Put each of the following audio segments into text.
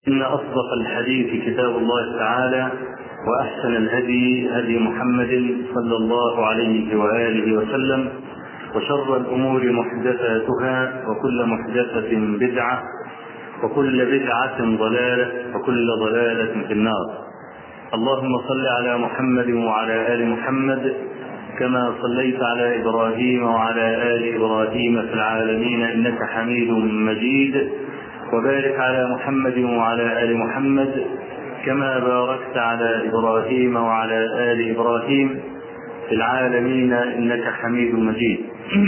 إن أصدق الحديث كتاب الله تعالى وأحسن الهدي هدي محمد صلى الله عليه وآله وسلم وشر الأمور محدثاتها وكل محدثة بدعة وكل بدعة ضلالة وكل ضلالة في النار اللهم صل على محمد وعلى آل محمد كما صليت على إبراهيم وعلى آل إبراهيم في العالمين إنك حميد مجيد وبارك على محمد وعلى ال محمد كما باركت على ابراهيم وعلى ال ابراهيم في العالمين انك حميد مجيد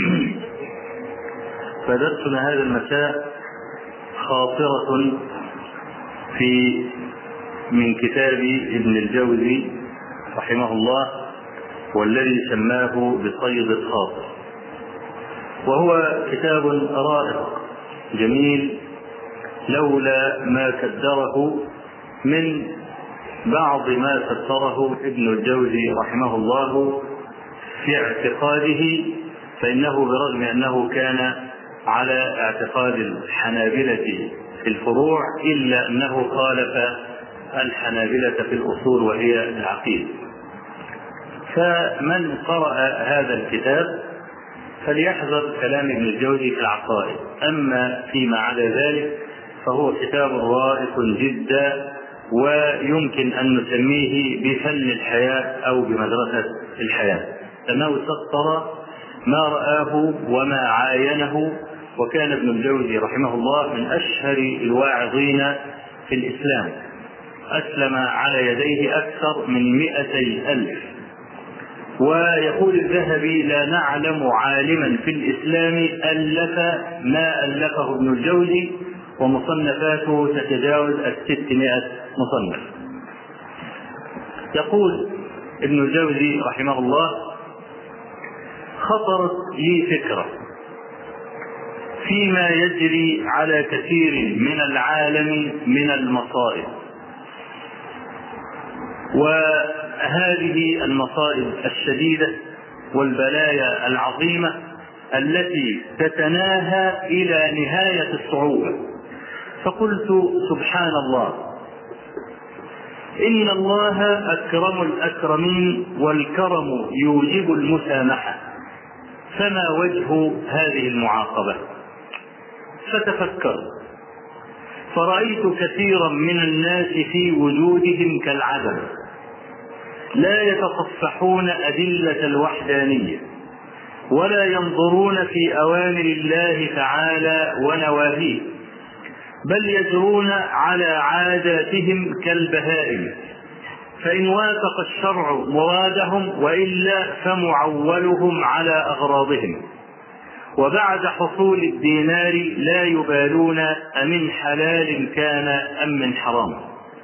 فدرسنا هذا المساء خاطرة في من كتاب ابن الجوزي رحمه الله والذي سماه بصيد الخاطر وهو كتاب رائق جميل لولا ما كدره من بعض ما كدره ابن الجوزي رحمه الله في اعتقاده فإنه برغم أنه كان على اعتقاد الحنابلة في الفروع إلا أنه خالف الحنابلة في الأصول وهي العقيدة فمن قرأ هذا الكتاب فليحذر كلام ابن الجوزي في العقائد أما فيما عدا ذلك فهو كتاب رائق جدا ويمكن ان نسميه بفن الحياه او بمدرسه الحياه لانه سطر ما راه وما عاينه وكان ابن الجوزي رحمه الله من اشهر الواعظين في الاسلام اسلم على يديه اكثر من مئتي الف ويقول الذهبي لا نعلم عالما في الاسلام الف ما الفه ابن الجوزي ومصنفاته تتجاوز الستمائة مصنف يقول ابن الجوزي رحمه الله خطرت لي فكرة فيما يجري على كثير من العالم من المصائب وهذه المصائب الشديدة والبلايا العظيمة التي تتناهى إلى نهاية الصعوبة فقلت سبحان الله إن الله أكرم الأكرمين والكرم يوجب المسامحة فما وجه هذه المعاقبة فتفكرت فرأيت كثيرا من الناس في وجودهم كالعدم لا يتصفحون أدلة الوحدانية ولا ينظرون في أوامر الله تعالى ونواهيه بل يجرون على عاداتهم كالبهائم فإن وافق الشرع مرادهم وإلا فمعولهم على أغراضهم وبعد حصول الدينار لا يبالون أمن حلال كان أم من حرام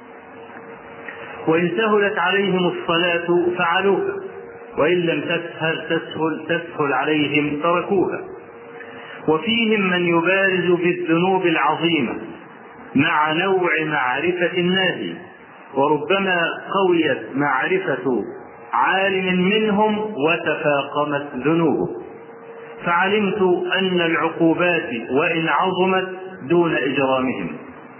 وإن سهلت عليهم الصلاة فعلوها وإن لم تسهل تسهل تسهل عليهم تركوها وفيهم من يبارز بالذنوب العظيمه مع نوع معرفه الناس وربما قويت معرفه عالم منهم وتفاقمت ذنوبه فعلمت ان العقوبات وان عظمت دون اجرامهم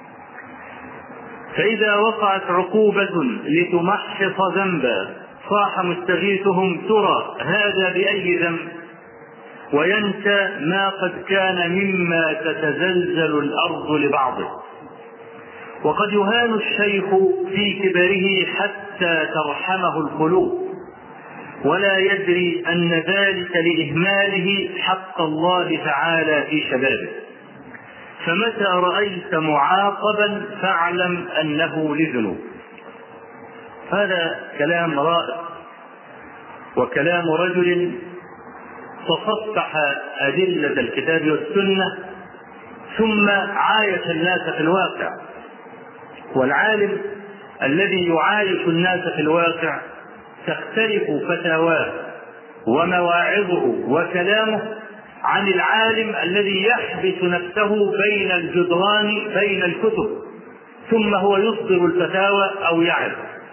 فاذا وقعت عقوبه لتمحص ذنبا صاح مستغيثهم ترى هذا باي ذنب وينسى ما قد كان مما تتزلزل الارض لبعضه وقد يهان الشيخ في كبره حتى ترحمه القلوب ولا يدري ان ذلك لاهماله حق الله تعالى في شبابه فمتى رايت معاقبا فاعلم انه لذنوب هذا كلام رائع وكلام رجل تصفح أدلة الكتاب والسنة ثم عايش الناس في الواقع والعالم الذي يعايش الناس في الواقع تختلف فتاواه ومواعظه وكلامه عن العالم الذي يحبس نفسه بين الجدران بين الكتب ثم هو يصدر الفتاوى او يعظ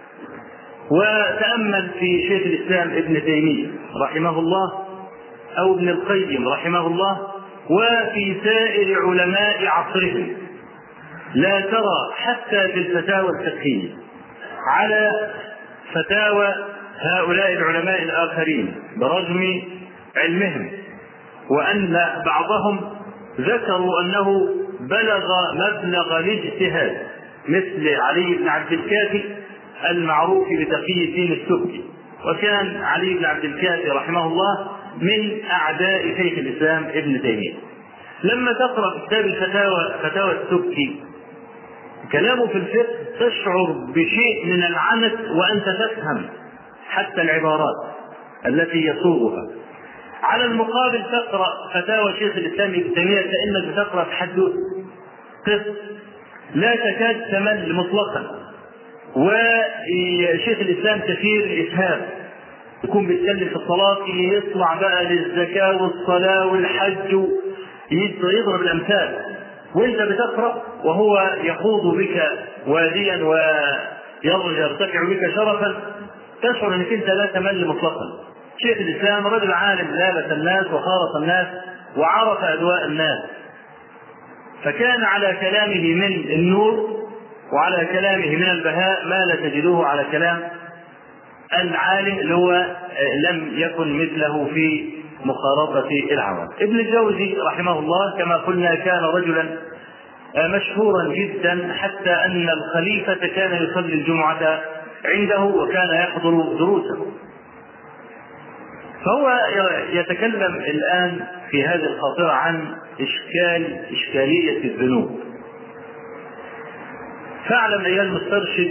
وتامل في شيخ الاسلام ابن تيميه رحمه الله او ابن القيم رحمه الله وفي سائر علماء عصرهم لا ترى حتى في الفتاوى الفقهية على فتاوى هؤلاء العلماء الآخرين برغم علمهم وأن بعضهم ذكروا أنه بلغ مبلغ الاجتهاد مثل علي بن عبد الكافي المعروف بتقي الدين السبكي وكان علي بن عبد الكافي رحمه الله من أعداء شيخ الإسلام ابن تيمية لما تقرأ كتاب الفتاوى فتاوى السبكي كلامه في الفقه تشعر بشيء من العنت وأنت تفهم حتى العبارات التي يصوغها على المقابل تقرا فتاوى شيخ الاسلام ابن تيميه كانك بتقرا تحدث قصه لا تكاد تمل مطلقا وشيخ الاسلام كثير الاسهاب يكون بيتكلم في الصلاه يطلع بقى للزكاه والصلاه والحج يضرب الامثال وانت بتقرا وهو يخوض بك واديا ويرتفع بك شرفا تشعر انك انت لا تمل مطلقا شيخ الاسلام رجل عالم لابس الناس وخالط الناس وعرف ادواء الناس فكان على كلامه من النور وعلى كلامه من البهاء ما لا تجدوه على كلام العالم اللي هو لم يكن مثله في مخالطة العوام. ابن الجوزي رحمه الله كما قلنا كان رجلا مشهورا جدا حتى ان الخليفة كان يصلي الجمعة عنده وكان يحضر دروسه. فهو يتكلم الآن في هذه الخاطرة عن إشكال إشكالية الذنوب فاعلم أيها المسترشد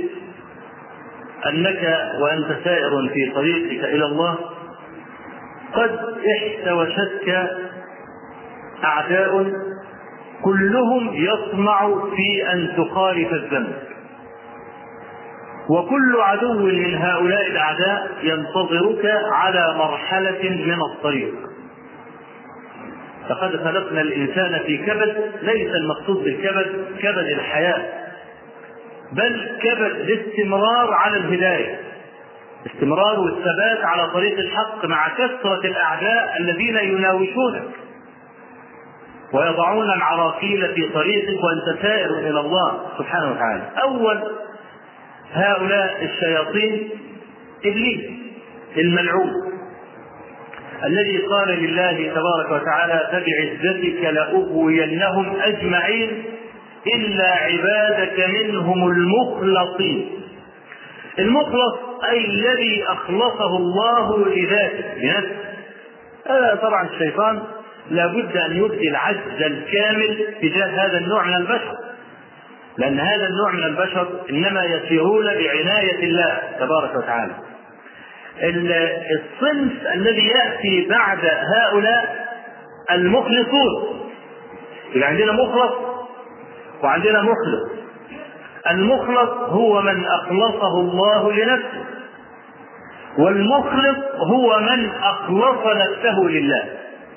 أنك وأنت سائر في طريقك إلى الله قد احتوشتك أعداء كلهم يطمع في أن تخالف الذنب وكل عدو من هؤلاء الأعداء ينتظرك على مرحلة من الطريق لقد خلقنا الإنسان في كبد ليس المقصود بالكبد كبد الحياة بل كبد الاستمرار على الهداية استمرار والثبات على طريق الحق مع كثرة الأعداء الذين يناوشونك ويضعون العراقيل في طريقك وأنت سائر إلى الله سبحانه وتعالى أول هؤلاء الشياطين ابليس الملعون الذي قال لله تبارك وتعالى فبعزتك لاغوينهم اجمعين الا عبادك منهم المخلصين المخلص اي الذي اخلصه الله لذاته لنفسه هذا طبعا الشيطان لابد ان يبدي العجز الكامل تجاه هذا النوع من البشر لأن هذا النوع من البشر إنما يسيرون بعناية الله تبارك وتعالى. الصنف الذي يأتي بعد هؤلاء المخلصون. يبقى عندنا مخلص وعندنا مخلص. المخلص هو من أخلصه الله لنفسه. والمخلص هو من أخلص نفسه لله.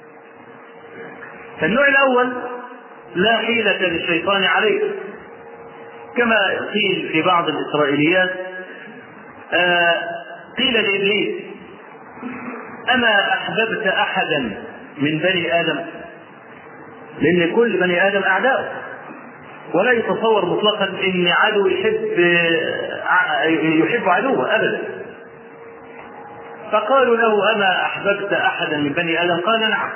فالنوع الأول لا حيلة للشيطان عليه كما قيل في بعض الإسرائيليات آه قيل لإبليس أما أحببت أحدا من بني آدم لأن كل بني آدم أعداء ولا يتصور مطلقا أن عدو يحب يحب عدوه أبدا فقالوا له أما أحببت أحدا من بني آدم قال نعم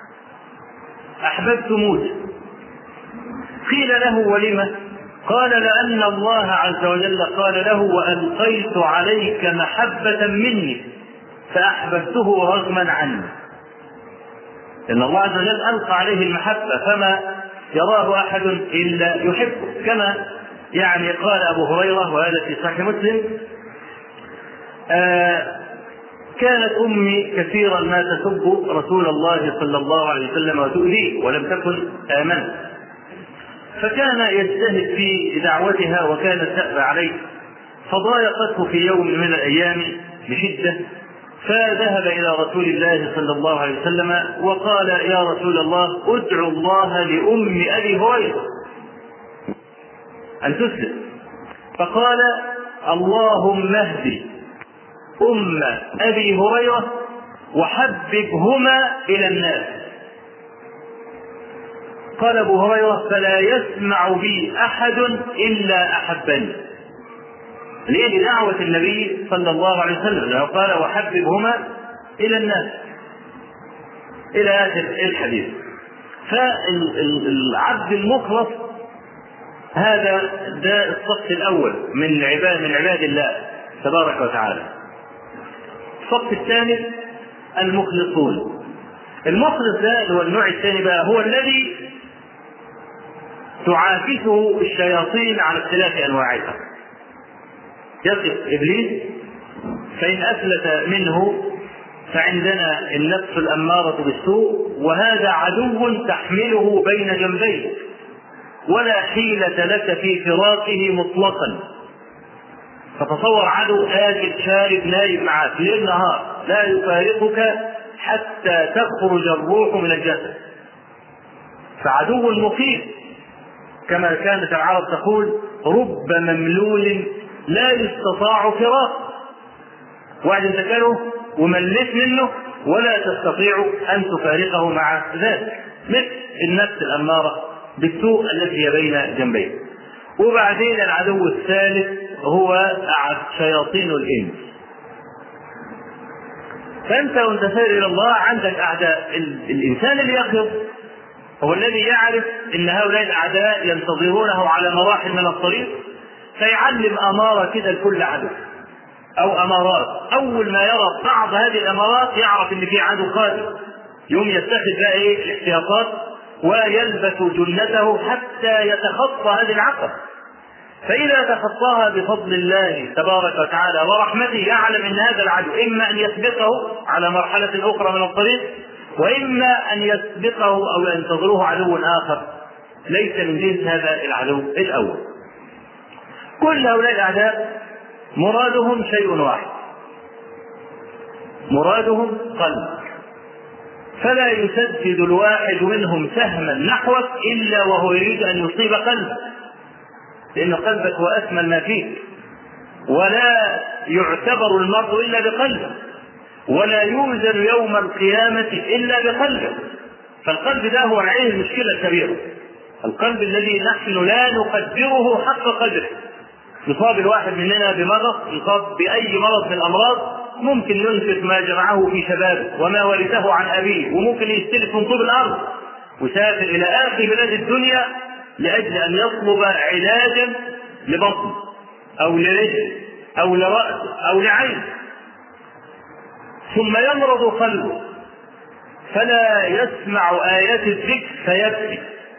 أحببت موسى قيل له ولم قال لأن الله عز وجل قال له وألقيت عليك محبة مني فأحببته رغما عني إن الله عز وجل ألقى عليه المحبة فما يراه أحد إلا يحبه كما يعني قال أبو هريرة وهذا في صحيح مسلم آه كانت أمي كثيرا ما تسب رسول الله صلى الله عليه وسلم وتؤذيه ولم تكن آمنت فكان يجتهد في دعوتها وكانت تأبى عليه فضايقته في يوم من الأيام بشدة فذهب إلى رسول الله صلى الله عليه وسلم وقال يا رسول الله ادعو الله لأم أبي هريرة أن تسلم فقال اللهم اهدي أم أبي هريرة وحببهما إلى الناس قال ابو هريره فلا يسمع بي احد الا احبني ليه لدعوة النبي صلى الله عليه وسلم لأنه قال وحببهما إلى الناس إلى آخر الحديث فالعبد المخلص هذا ده الصف الأول من عباد من عباد الله تبارك وتعالى الصف الثاني المخلصون المخلص ده هو النوع الثاني بقى هو الذي تعاكسه الشياطين على اختلاف انواعها يقف ابليس فان افلت منه فعندنا النفس الاماره بالسوء وهذا عدو تحمله بين جنبيك ولا حيله لك في فراقه مطلقا فتصور عدو آكل شارب نايم معك ليل نهار لا يفارقك حتى تخرج الروح من الجسد فعدو مخيف كما كانت العرب تقول رب مملول لا يستطاع فراق واحد انت كانه ومليت منه ولا تستطيع ان تفارقه مع ذلك مثل النفس الاماره بالسوء التي هي بين جنبيه وبعدين العدو الثالث هو شياطين الانس فانت وانت سائر الى الله عندك اعداء الانسان اللي يقظ هو الذي يعرف ان هؤلاء الاعداء ينتظرونه على مراحل من الطريق فيعلم اماره كده لكل عدو او امارات اول ما يرى بعض هذه الامارات يعرف ان في عدو قادم يوم يتخذ بقى ايه الاحتياطات ويلبس جنته حتى يتخطى هذه العقبه فإذا تخطاها بفضل الله تبارك وتعالى ورحمته يعلم أن هذا العدو إما أن يسبقه على مرحلة أخرى من الطريق وإما أن يسبقه أو ينتظره عدو آخر ليس من جنس هذا العدو الأول كل هؤلاء الأعداء مرادهم شيء واحد مرادهم قلب فلا يسدد الواحد منهم سهما نحوك إلا وهو يريد أن يصيب قلبك لأن قلبك هو أثمن ما فيك ولا يعتبر المرء إلا بقلبه ولا يوزن يوم القيامة إلا بقلبه فالقلب ده هو عليه المشكلة الكبيرة القلب الذي نحن لا نقدره حق قدره يصاب الواحد مننا بمرض يصاب بأي مرض من الأمراض ممكن ينفق ما جمعه في شبابه وما ورثه عن أبيه وممكن يستلف من طوب الأرض ويسافر إلى آخر بلاد الدنيا لأجل أن يطلب علاجا لبطن أو لرجل أو لرأس أو لعين ثم يمرض قلبه فلا يسمع آيات الذكر فيبكي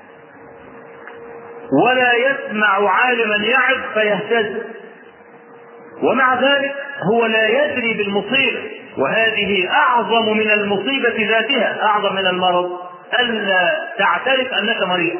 ولا يسمع عالما يعظ فيهتز ومع ذلك هو لا يدري بالمصيبة وهذه أعظم من المصيبة ذاتها أعظم من المرض ألا تعترف أنك مريض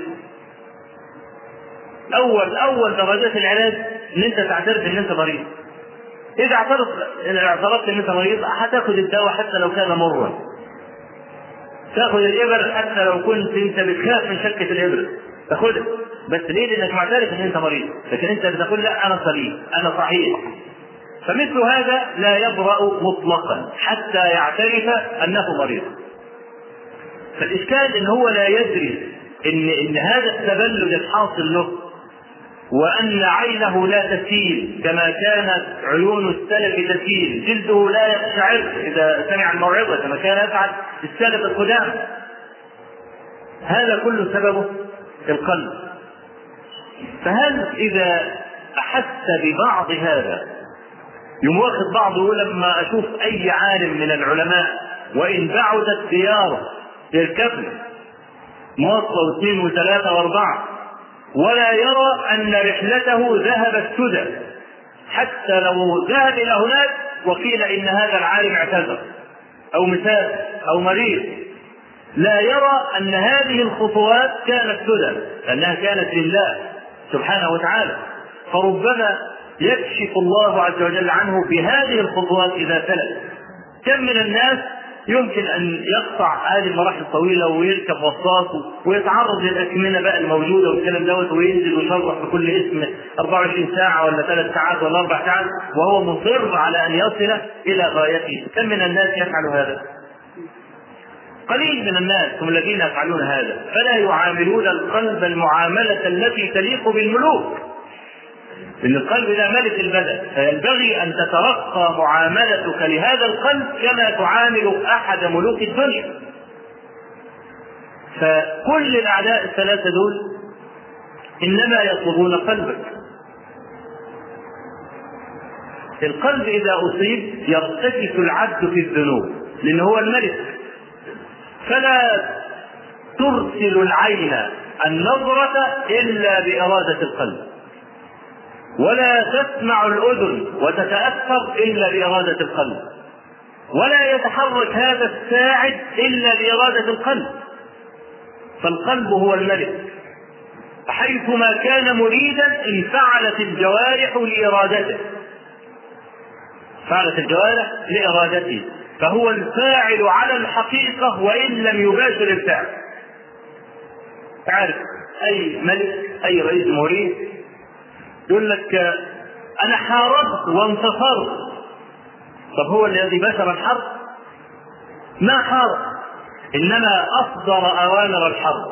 اول اول درجات العلاج ان انت تعترف ان انت مريض اذا اعترف اعترفت ان انت مريض هتاخد الدواء حتى لو كان مرا تاخذ الابر حتى لو كنت انت بتخاف من شكه الابر تاخذها بس ليه لانك معترف ان انت مريض لكن انت بتقول لا انا سليم انا صحيح فمثل هذا لا يبرأ مطلقا حتى يعترف انه مريض فالاشكال ان هو لا يدري ان ان هذا التبلد الحاصل له وأن عينه لا تسيل كما كانت عيون السلف تسيل جلده لا يقشعر إذا سمع الموعظة كما كان يفعل السلف القدام هذا كله سببه القلب فهل إذا أحس ببعض هذا يوم واخد بعضه يقول لما أشوف أي عالم من العلماء وإن بعدت دياره يركبني مواصلة واثنين وثلاثة وأربعة ولا يرى أن رحلته ذهبت سدى حتى لو ذهب إلى هناك وقيل إن هذا العالم اعتذر أو مثال أو مريض لا يرى أن هذه الخطوات كانت سدى لأنها كانت لله سبحانه وتعالى فربما يكشف الله عز وجل عنه بهذه الخطوات إذا سلك كم من الناس يمكن ان يقطع هذه المراحل الطويله ويركب وساط ويتعرض للاكمنه بقى الموجوده والكلام دوت وينزل ويشرح في كل اسم 24 ساعه ولا ثلاث ساعات ولا اربع ساعات وهو مصر على ان يصل الى غايته، كم من الناس يفعل هذا؟ قليل من الناس هم الذين يفعلون هذا فلا يعاملون القلب المعاملة التي تليق بالملوك إن القلب ده ملك البدن فينبغي أن تترقى معاملتك لهذا القلب كما تعامل أحد ملوك الدنيا فكل الأعداء الثلاثة دول إنما يطلبون قلبك القلب إذا أصيب يرتكس العبد في الذنوب لأنه هو الملك فلا ترسل العين النظرة إلا بإرادة القلب ولا تسمع الأذن وتتأثر إلا بإرادة القلب ولا يتحرك هذا الساعد إلا بإرادة القلب فالقلب هو الملك حيثما كان مريدا انفعلت الجوارح لإرادته فعلت الجوارح لإرادته فهو الفاعل على الحقيقة وإن لم يباشر الفعل تعرف أي ملك أي رئيس مريد يقول لك أنا حاربت وانتصرت طب هو الذي بشر الحرب ما حارب إنما أصدر أوامر الحرب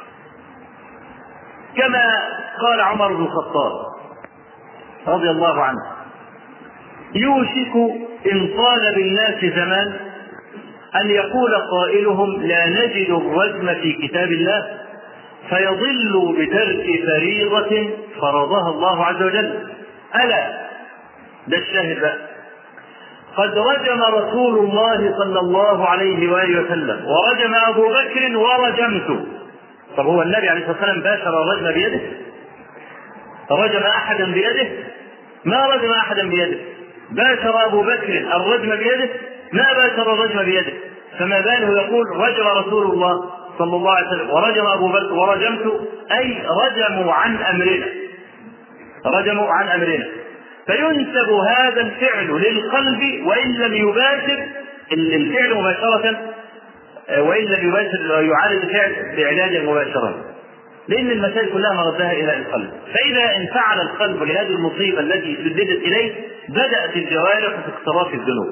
كما قال عمر بن الخطاب رضي الله عنه يوشك إن طال بالناس زمان أن يقول قائلهم لا نجد الرجم في كتاب الله فيضل بترك فريضة فرضها الله عز وجل ألا ده الشاهد بقى قد رجم رسول الله صلى الله عليه وآله وسلم ورجم أبو بكر ورجمت طب هو النبي عليه الصلاة والسلام باشر الرجم بيده رجم أحدا بيده ما رجم أحدا بيده باشر أبو بكر الرجم بيده ما باشر الرجم بيده فما باله يقول رجم رسول الله صلى الله عليه وسلم ورجم أبو بكر ورجمت أي رجموا عن أمرنا رجموا عن أمرنا فينسب هذا الفعل للقلب وإن لم يباشر الفعل مباشرة وإن لم يباشر يعالج الفعل بعلاج مباشرة لأن المسائل كلها مردها إلى القلب فإذا انفعل القلب لهذه المصيبة التي سددت إليه بدأت الجوارح في اقتراف الذنوب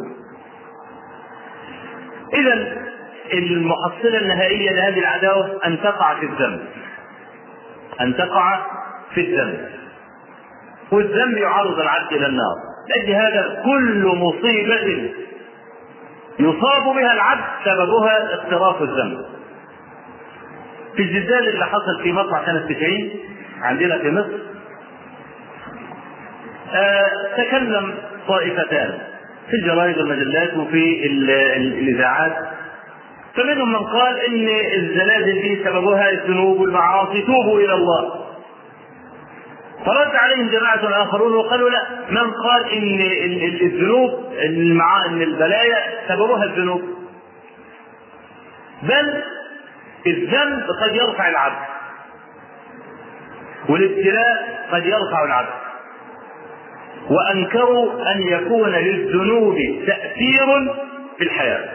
إذا المحصلة النهائية لهذه العداوة أن تقع في الذنب أن تقع في الذنب والذنب يعرض العبد إلى النار لأجل هذا كل مصيبة يصاب بها العبد سببها اقتراف الذنب في الزلزال اللي حصل في مطلع سنة 90 عندنا في مصر آه تكلم طائفتان في الجرائد والمجلات وفي الإذاعات فمنهم من قال ان الزلازل دي سببها الذنوب والمعاصي توبوا الى الله فرد عليهم جماعة آخرون وقالوا لا من قال إن الذنوب المع... إن البلايا سببها الذنوب بل الذنب قد يرفع العبد والابتلاء قد يرفع العبد وأنكروا أن يكون للذنوب تأثير في الحياة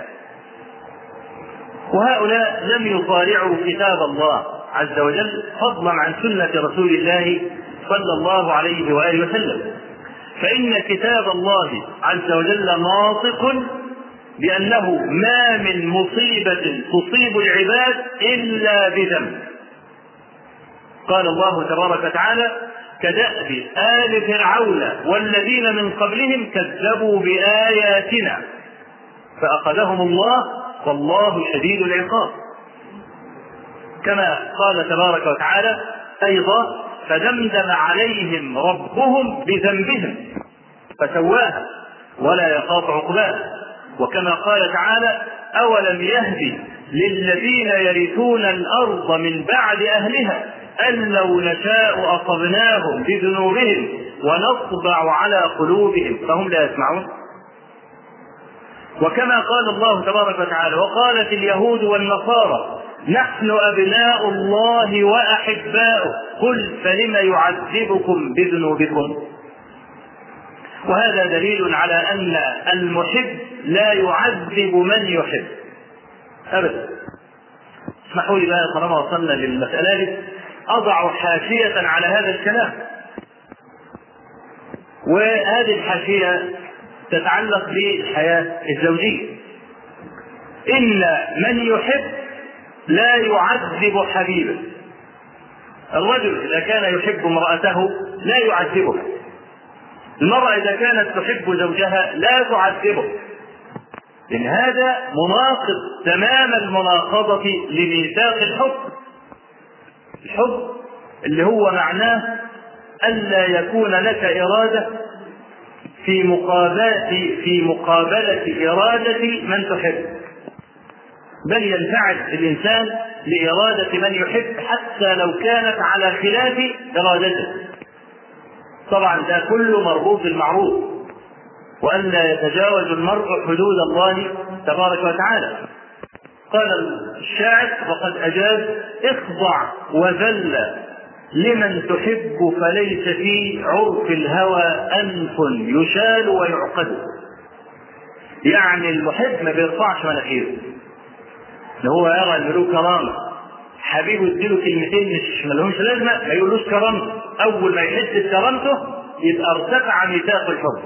وهؤلاء لم يطالعوا كتاب الله عز وجل فضلا عن سنة رسول الله صلى الله عليه وآله وسلم فإن كتاب الله عز وجل ناطق بأنه ما من مصيبة تصيب العباد إلا بذنب قال الله تبارك وتعالى كدأب آل فرعون والذين من قبلهم كذبوا بآياتنا فأخذهم الله والله شديد العقاب كما قال تبارك وتعالى أيضا فدمدم عليهم ربهم بذنبهم فسواها ولا يخاف عقباها وكما قال تعالى أولم يهدي للذين يرثون الأرض من بعد أهلها أن لو نشاء أصبناهم بذنوبهم ونطبع على قلوبهم فهم لا يسمعون وكما قال الله تبارك وتعالى وقالت اليهود والنصارى نحن أبناء الله وأحباؤه قل فلم يعذبكم بذنوبكم وهذا دليل على أن المحب لا يعذب من يحب أبدا اسمحوا لي بقى طالما وصلنا للمسألة دي أضع حاشية على هذا الكلام وهذه الحاشية تتعلق بالحياة الزوجية إن من يحب لا يعذب حبيبه الرجل إذا كان يحب امرأته لا يعذبها المرأة إذا كانت تحب زوجها لا تعذبه لأن هذا مناقض تمام المناقضة لميثاق الحب الحب اللي هو معناه ألا يكون لك إرادة في مقابلة في مقابلة إرادة من تحب بل ينفعل الإنسان لإرادة من يحب حتى لو كانت على خلاف إرادته طبعا ده كله مربوط بالمعروف وألا يتجاوز المرء حدود الله تبارك وتعالى قال الشاعر وقد أجاز اخضع وذل لمن تحب فليس في عرف الهوى أنف يشال ويعقد يعني المحب ما بيرفعش مناخيره اللي هو يرى ان له كرامه حبيبه يديله كلمتين مش ملهمش لازمه ما يقولوش كرامته اول ما يحس بكرامته يبقى ارتفع ميثاق الحب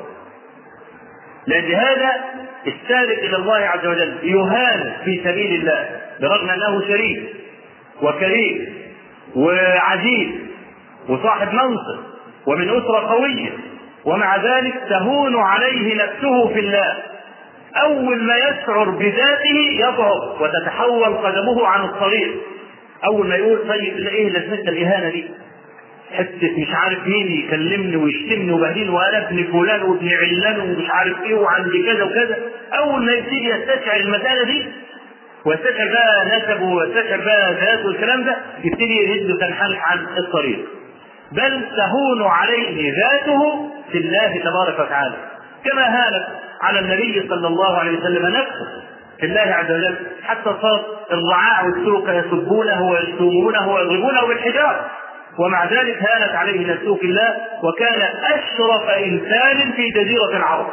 لان هذا السالك الى الله عز وجل يهان في سبيل الله برغم انه شريف وكريم وعزيز وصاحب منصب ومن اسره قويه ومع ذلك تهون عليه نفسه في الله أول ما يشعر بذاته يضعف وتتحول قدمه عن الطريق أول ما يقول طيب إيه لازمتها الإهانة دي؟ حتة مش عارف مين يكلمني ويشتمني وبهدلني وأنا ابن فلان وابن علان ومش عارف إيه وعندي كذا وكذا أول ما يبتدي يستشعر المسألة دي ويستشعر بقى نسبه ويستشعر بقى ذاته والكلام ده يبتدي يهد تنحنح عن الطريق بل تهون عليه ذاته في الله تبارك وتعالى كما هانت على النبي صلى الله عليه وسلم نفسه في الله عز وجل حتى صار الرعاع والسوق يسبونه ويشتمونه ويضربونه بالحجاره ومع ذلك هانت عليه نفسه في الله وكان اشرف انسان في جزيره العرب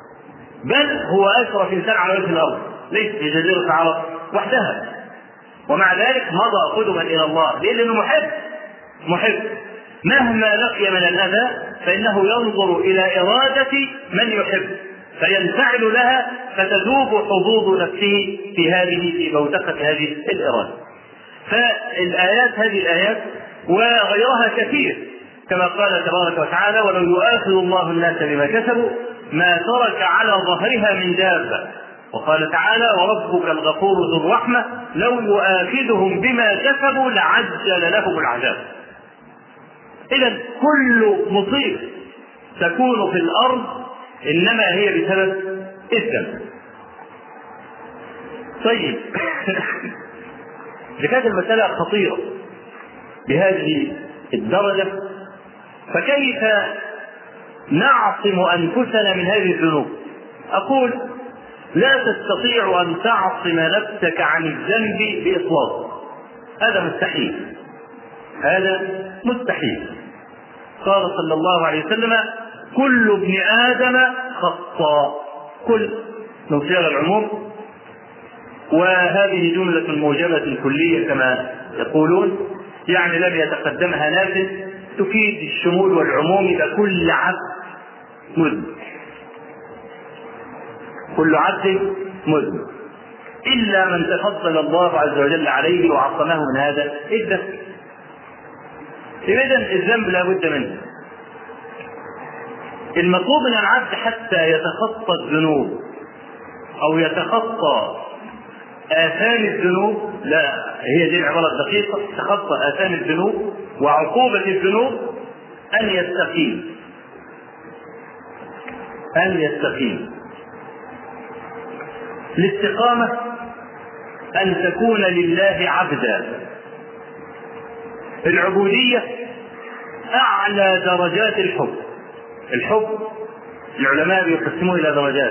بل هو اشرف انسان على وجه الارض ليس في جزيره العرب وحدها ومع ذلك مضى قدما الى الله ليه؟ لانه محب محب مهما لقي من الاذى فانه ينظر الى اراده من يحب فينفعل لها فتذوب حظوظ نفسه في هذه في بوتقة هذه الإرادة. فالآيات هذه الآيات وغيرها كثير كما قال تبارك وتعالى ولو يؤاخذ الله الناس بما كسبوا ما ترك على ظهرها من دابة وقال تعالى وربك الغفور ذو الرحمة لو يؤاخذهم بما كسبوا لعجل لهم العذاب إذا كل مصيبة تكون في الأرض انما هي بسبب الذنب طيب إذا كانت المسألة خطيرة بهذه الدرجة فكيف نعصم أنفسنا من هذه الذنوب؟ أقول لا تستطيع أن تعصم نفسك عن الذنب بإطلاق هذا مستحيل هذا مستحيل قال صلى الله عليه وسلم كل ابن آدم خطاء كل من صيغ العموم وهذه جملة موجبة كلية كما يقولون يعني لم يتقدمها نافذ تفيد الشمول والعموم يبقى كل عبد مذنب كل عبد مذنب إلا من تفضل الله عز وجل عليه وعصمه من هذا الذنب إذا الذنب لا بد منه المطلوب من العبد حتى يتخطى الذنوب او يتخطى آثام الذنوب لا هي دي العبارة الدقيقة تخطى آثام الذنوب وعقوبة الذنوب أن يستقيم أن يستقيم الاستقامة أن تكون لله عبدا العبودية أعلى درجات الحب الحب العلماء بيقسموه الى درجات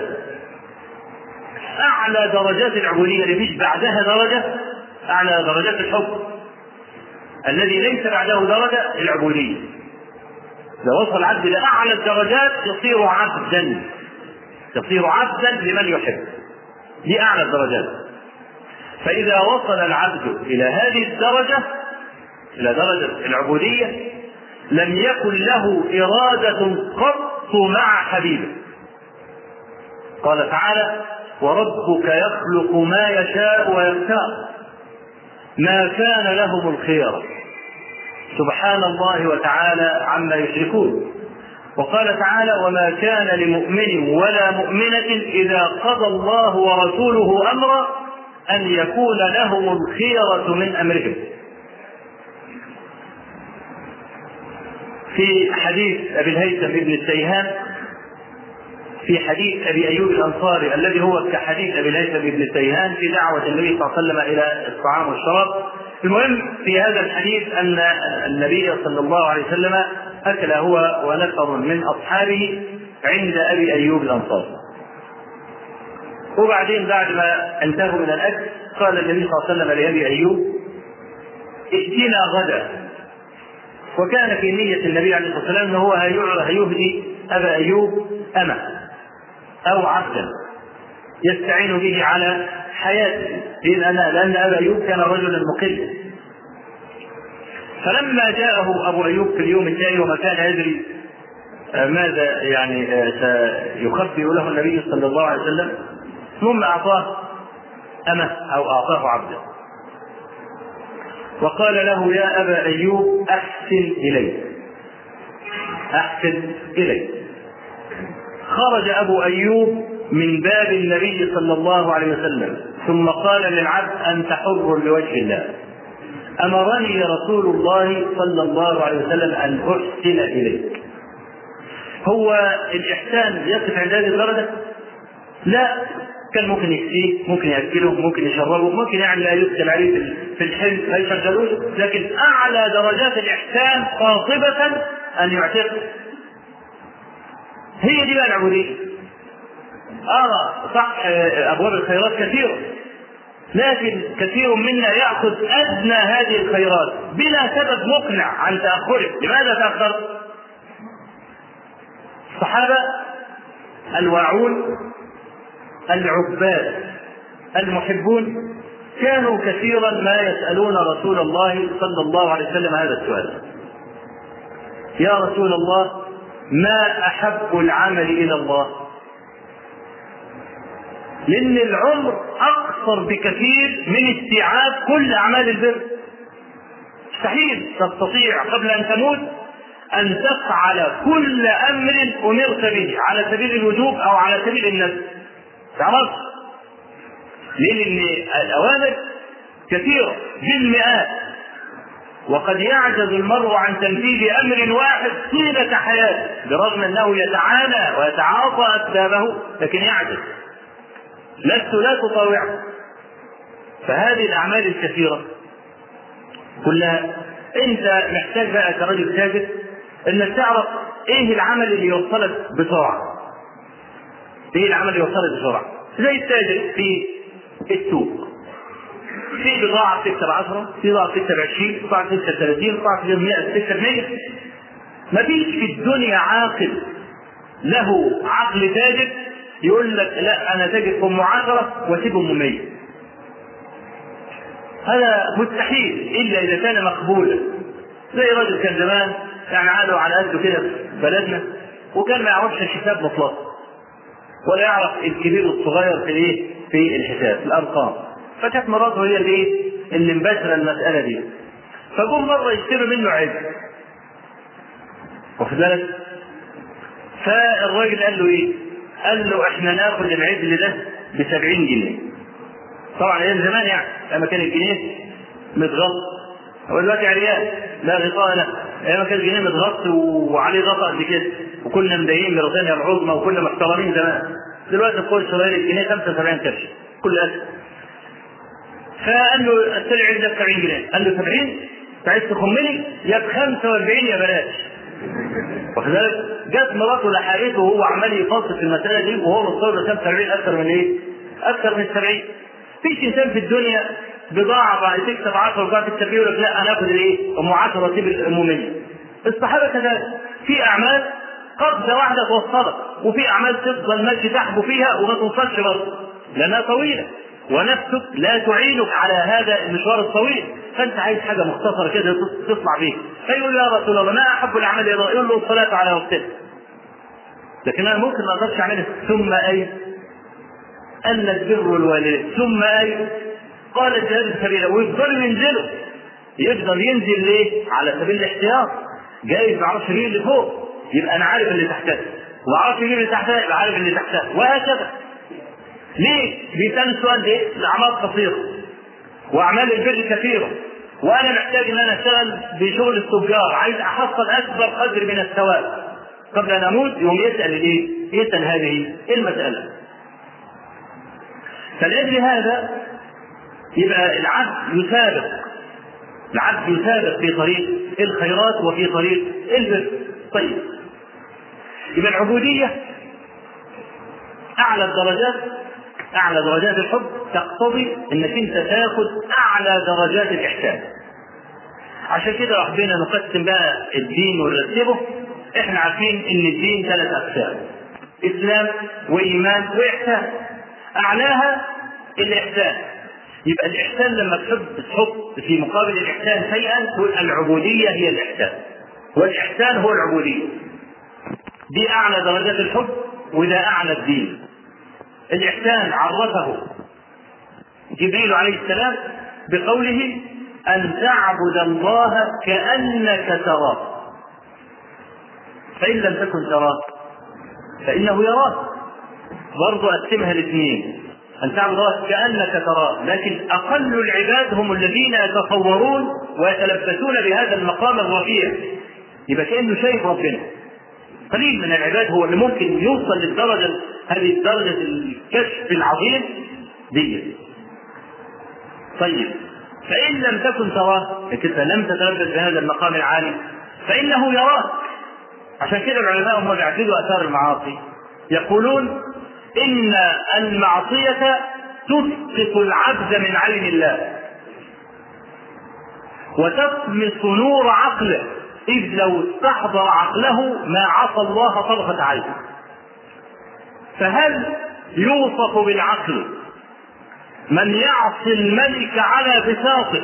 اعلى درجات العبوديه اللي فيش بعدها درجه اعلى درجات الحب الذي ليس بعده درجه العبوديه اذا وصل العبد الى اعلى الدرجات يصير عبدا يصير عبدا لمن يحب دي اعلى الدرجات فاذا وصل العبد الى هذه الدرجه الى درجه العبوديه لم يكن له إرادة قط مع حبيبه قال تعالى وربك يخلق ما يشاء ويختار ما كان لهم الخير سبحان الله وتعالى عما يشركون وقال تعالى وما كان لمؤمن ولا مؤمنة إذا قضى الله ورسوله أمرا أن يكون لهم الخيرة من أمرهم في حديث أبي الهيثم بن السيهان في حديث ابي ايوب الانصاري الذي هو كحديث ابي الهيثم بن السيهان في دعوه النبي صلى الله عليه وسلم الى الطعام والشراب. المهم في هذا الحديث ان النبي صلى الله عليه وسلم اكل هو ونفر من اصحابه عند ابي ايوب الانصاري. وبعدين بعد ما انتهوا من الاكل قال النبي صلى الله عليه وسلم لابي ايوب ائتنا غدا وكان في نية النبي عليه الصلاة والسلام أنه هو هيهدي أبا أيوب أمة أو عبدا يستعين به على حياته لأن لأن أبا أيوب كان رجلا مقلا فلما جاءه أبو أيوب في اليوم الثاني وما كان يدري ماذا يعني سيخبئ له النبي صلى الله عليه وسلم ثم أعطاه أمة أو أعطاه عبدا وقال له يا أبا أيوب أحسن إلي أحسن إلي خرج أبو أيوب من باب النبي صلى الله عليه وسلم ثم قال للعبد أنت حر لوجه الله أمرني رسول الله صلى الله عليه وسلم أن أحسن إليك هو الإحسان يقف عند هذه الدرجة؟ لا كان ممكن يكفيه ممكن ياكله ممكن يشربه ممكن يعني لا يدخل عليه في الحلم ما يشغلوش لكن اعلى درجات الاحسان قاطبه ان يعتق هي دي بقى العبوديه اه صح ابواب الخيرات كثيره لكن كثير منا ياخذ ادنى هذه الخيرات بلا سبب مقنع عن تاخره لماذا تاخر الصحابه الواعون العباد المحبون كانوا كثيرا ما يسألون رسول الله صلى الله عليه وسلم هذا السؤال يا رسول الله ما أحب العمل إلى الله لأن العمر أقصر بكثير من استيعاب كل أعمال البر مستحيل تستطيع قبل أن تموت أن تفعل كل أمر أمرت به على سبيل الوجوب أو على سبيل النفس تعرف ليه لان الاوامر كثيره بالمئات وقد يعجز المرء عن تنفيذ امر واحد طيله حياته برغم انه يتعالى ويتعاطى اسبابه لكن يعجز لست لا تطاوعه فهذه الاعمال الكثيره كلها انت محتاج بقى كرجل تاجر انك تعرف ايه العمل اللي يوصلك بسرعه ايه العمل اللي يوصلك بسرعه زي التاجر في السوق في بضاعة تكسب 10 في بضاعة تكسب 20 بضاعة تكسب 30 بضاعة تكسب 100 تكسب 100 ما فيش في الدنيا عاقل له عقل تاجر يقول لك لا انا تاجر في ام 10 واسيب ام 100 هذا مستحيل الا اذا كان مقبولا زي رجل كان زمان يعني عادوا على قده كده في بلدنا وكان ما يعرفش الحساب مطلقا ولا يعرف الكبير والصغير في الايه؟ في الحساب الارقام فكانت مراته هي اللي ايه؟ اللي مباشره المساله دي فجم مره يشتروا منه عجل واخد بالك؟ فالراجل قال له ايه؟ قال له احنا ناخد العجل ده ب 70 جنيه طبعا ايام زمان يعني لما كان الجنيه متغطى هو دلوقتي عريان لا غطاء لا ايام كان الجنيه متغطى وعليه غطاء قد كده وكنا مضايقين بريطانيا العظمى وكنا محترمين زمان دلوقتي كل شرايط الجنيه 75 قرش كل اسف فقال له اشتري عندك 70 جنيه قال له 70 انت عايز تخمني يا ب 45 يا بلاش واخد بالك جت مراته لحقته وهو عمال يفصل في المساله دي وهو متصور 75 اكثر من ايه؟ اكثر من 70 فيش انسان في الدنيا بضاعه بعد تكسب 10 وبعد تكسب يقول لك لا انا اخذ الايه؟ ام 10 واسيب الام 100 الصحابه كذلك في اعمال قبضه واحده توصلك وفي اعمال تفضل ماشي تحبو فيها وما توصلش برضه لانها طويله ونفسك لا تعينك على هذا المشوار الطويل فانت عايز حاجه مختصره كده تطلع بيها فيقول له يا رسول الله ما احب الاعمال الى الله يقول له الصلاه على وقتها لكن انا ممكن ما اقدرش اعملها ثم اي أن البر الوالدين ثم أي قال الجهاد سبيلا ويفضلوا ينزلوا يفضل ينزل ليه؟ على سبيل الاحتياط جايز ما اعرفش مين اللي فوق يبقى انا عارف اللي تحتها وعارف مين اللي تحتها يبقى عارف اللي تحتها وهكذا ليه؟ بيسأل السؤال ده الأعمال قصيرة وأعمال البر كثيرة وأنا محتاج إن أنا أشتغل بشغل التجار عايز أحصل أكبر قدر من الثواب قبل أن أموت يوم يسأل الإيه؟ يسأل هذه المسألة فلأجل هذا يبقى العبد يسابق العبد يسابق في طريق الخيرات وفي طريق البر طيب يبقى العبودية أعلى الدرجات أعلى درجات الحب تقتضي إنك أنت تاخذ أعلى درجات الإحسان عشان كده ربنا نقسم بقى الدين ونرتبه احنا عارفين ان الدين ثلاث اقسام اسلام وايمان واحسان اعلاها الاحسان يبقى الاحسان لما تحب تحط في مقابل الاحسان شيئا تقول العبوديه هي الاحسان والاحسان هو العبوديه دي اعلى درجات الحب وده اعلى الدين الاحسان عرفه جبريل عليه السلام بقوله ان تعبد الله كانك تراه فان لم تكن تراه فانه يراك برضه قسمها لاثنين أن تعبد الله كأنك تراه لكن أقل العباد هم الذين يتصورون ويتلبسون بهذا المقام الرفيع يبقى كأنه شايف ربنا قليل من العباد هو اللي ممكن يوصل للدرجة هذه الدرجة الكشف العظيم دي طيب فإن لم تكن تراه إذا لم تتلبس بهذا المقام العالي فإنه يراك عشان كده العلماء هم بيعتدوا آثار المعاصي يقولون إن المعصية تسقط العبد من عين الله وتطمس نور عقله إذ لو استحضر عقله ما عصى الله طرفة عين فهل يوصف بالعقل من يعصي الملك على بساطه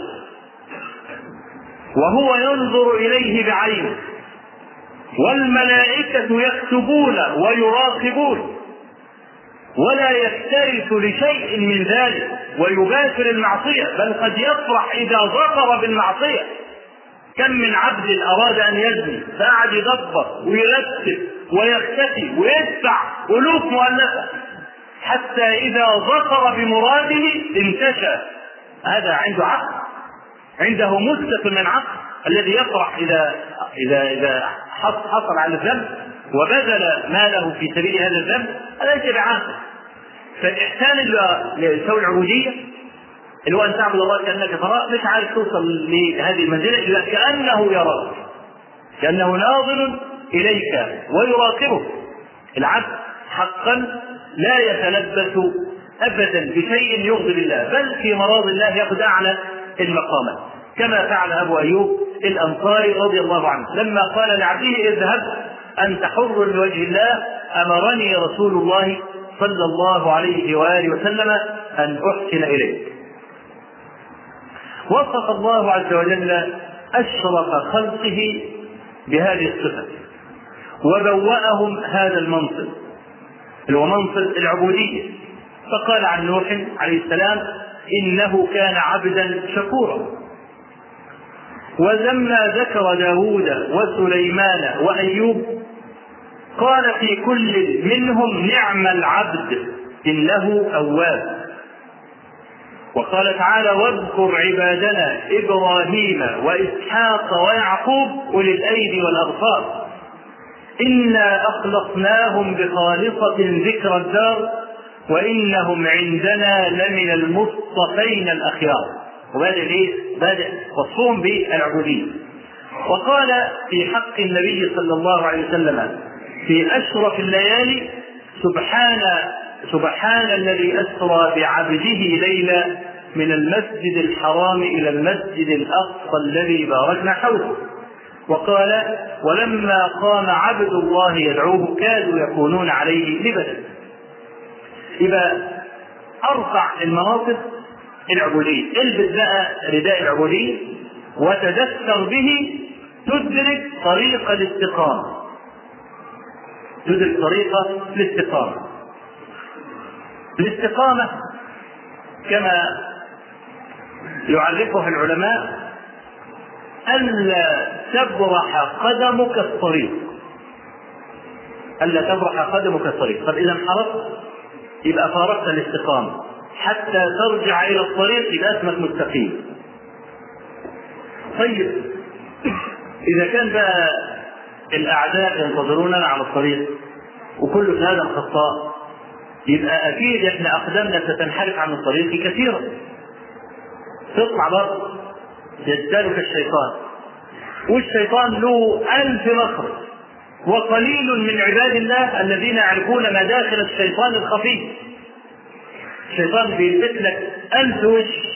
وهو ينظر إليه بعينه والملائكة يكتبون ويراقبون ولا يكترث لشيء من ذلك ويباشر المعصية بل قد يفرح إذا ظفر بالمعصية كم من عبد أراد أن يزني فقعد يدبر ويرتب ويختفي ويدفع ألوف مؤلفة حتى إذا ظفر بمراده انتشى هذا عنده عقل عنده مسة من عقل الذي يفرح إذا إذا إذا حصل على الذنب وبذل ماله في سبيل هذا الذنب هذا ليس بعاقل فالإحسان اللي يسوي العبودية اللي هو أن تعبد الله كأنك تراه مش عارف توصل لهذه المنزلة إلا كأنه يراك كأنه ناظر إليك ويراقبك العبد حقا لا يتلبس أبدا بشيء يغضب الله بل في مراض الله يأخذ أعلى المقامات كما فعل أبو أيوب الأنصاري رضي الله عنه لما قال لعبده اذهب أنت حر لوجه الله أمرني رسول الله صلى الله عليه وآله وسلم أن أحسن إليك وصف الله عز وجل أشرف خلقه بهذه الصفة وبوأهم هذا المنصب اللي هو منصب العبودية فقال عن نوح عليه السلام إنه كان عبدا شكورا ولما ذكر داود وسليمان وأيوب قال في كل منهم نعم العبد إنه أواب وقال تعالى واذكر عبادنا إبراهيم وإسحاق ويعقوب أولي الأيدي والأبصار إنا أخلصناهم بخالصة ذكر الدار وإنهم عندنا لمن المصطفين الأخيار وبادئ ايه؟ بادئ وصفهم بالعبودية. وقال في حق النبي صلى الله عليه وسلم في أشرف الليالي سبحان سبحان الذي أسرى بعبده ليلا من المسجد الحرام إلى المسجد الأقصى الذي باركنا حوله وقال ولما قام عبد الله يدعوه كادوا يكونون عليه لبدا يبقى أرفع المناصب العبودية البس بقى رداء العبودية وتدثر به تدرك طريق الاستقامة تدرك طريق الاستقامة الاستقامة كما يعرفها العلماء ألا تبرح قدمك الطريق ألا تبرح قدمك الطريق طب إذا انحرفت يبقى فارقت الاستقامة حتى ترجع إلى الطريق يبقى اسمك مستقيم طيب إذا كان بقى الأعداء ينتظروننا على الطريق وكل في هذا الخطاء يبقى أكيد إحنا أقدامنا ستنحرف عن الطريق كثيرا تطلع بره يجتالك الشيطان والشيطان له ألف مخرج وقليل من عباد الله الذين يعرفون مداخل الشيطان الخفي الشيطان بيلبس لك ألف وش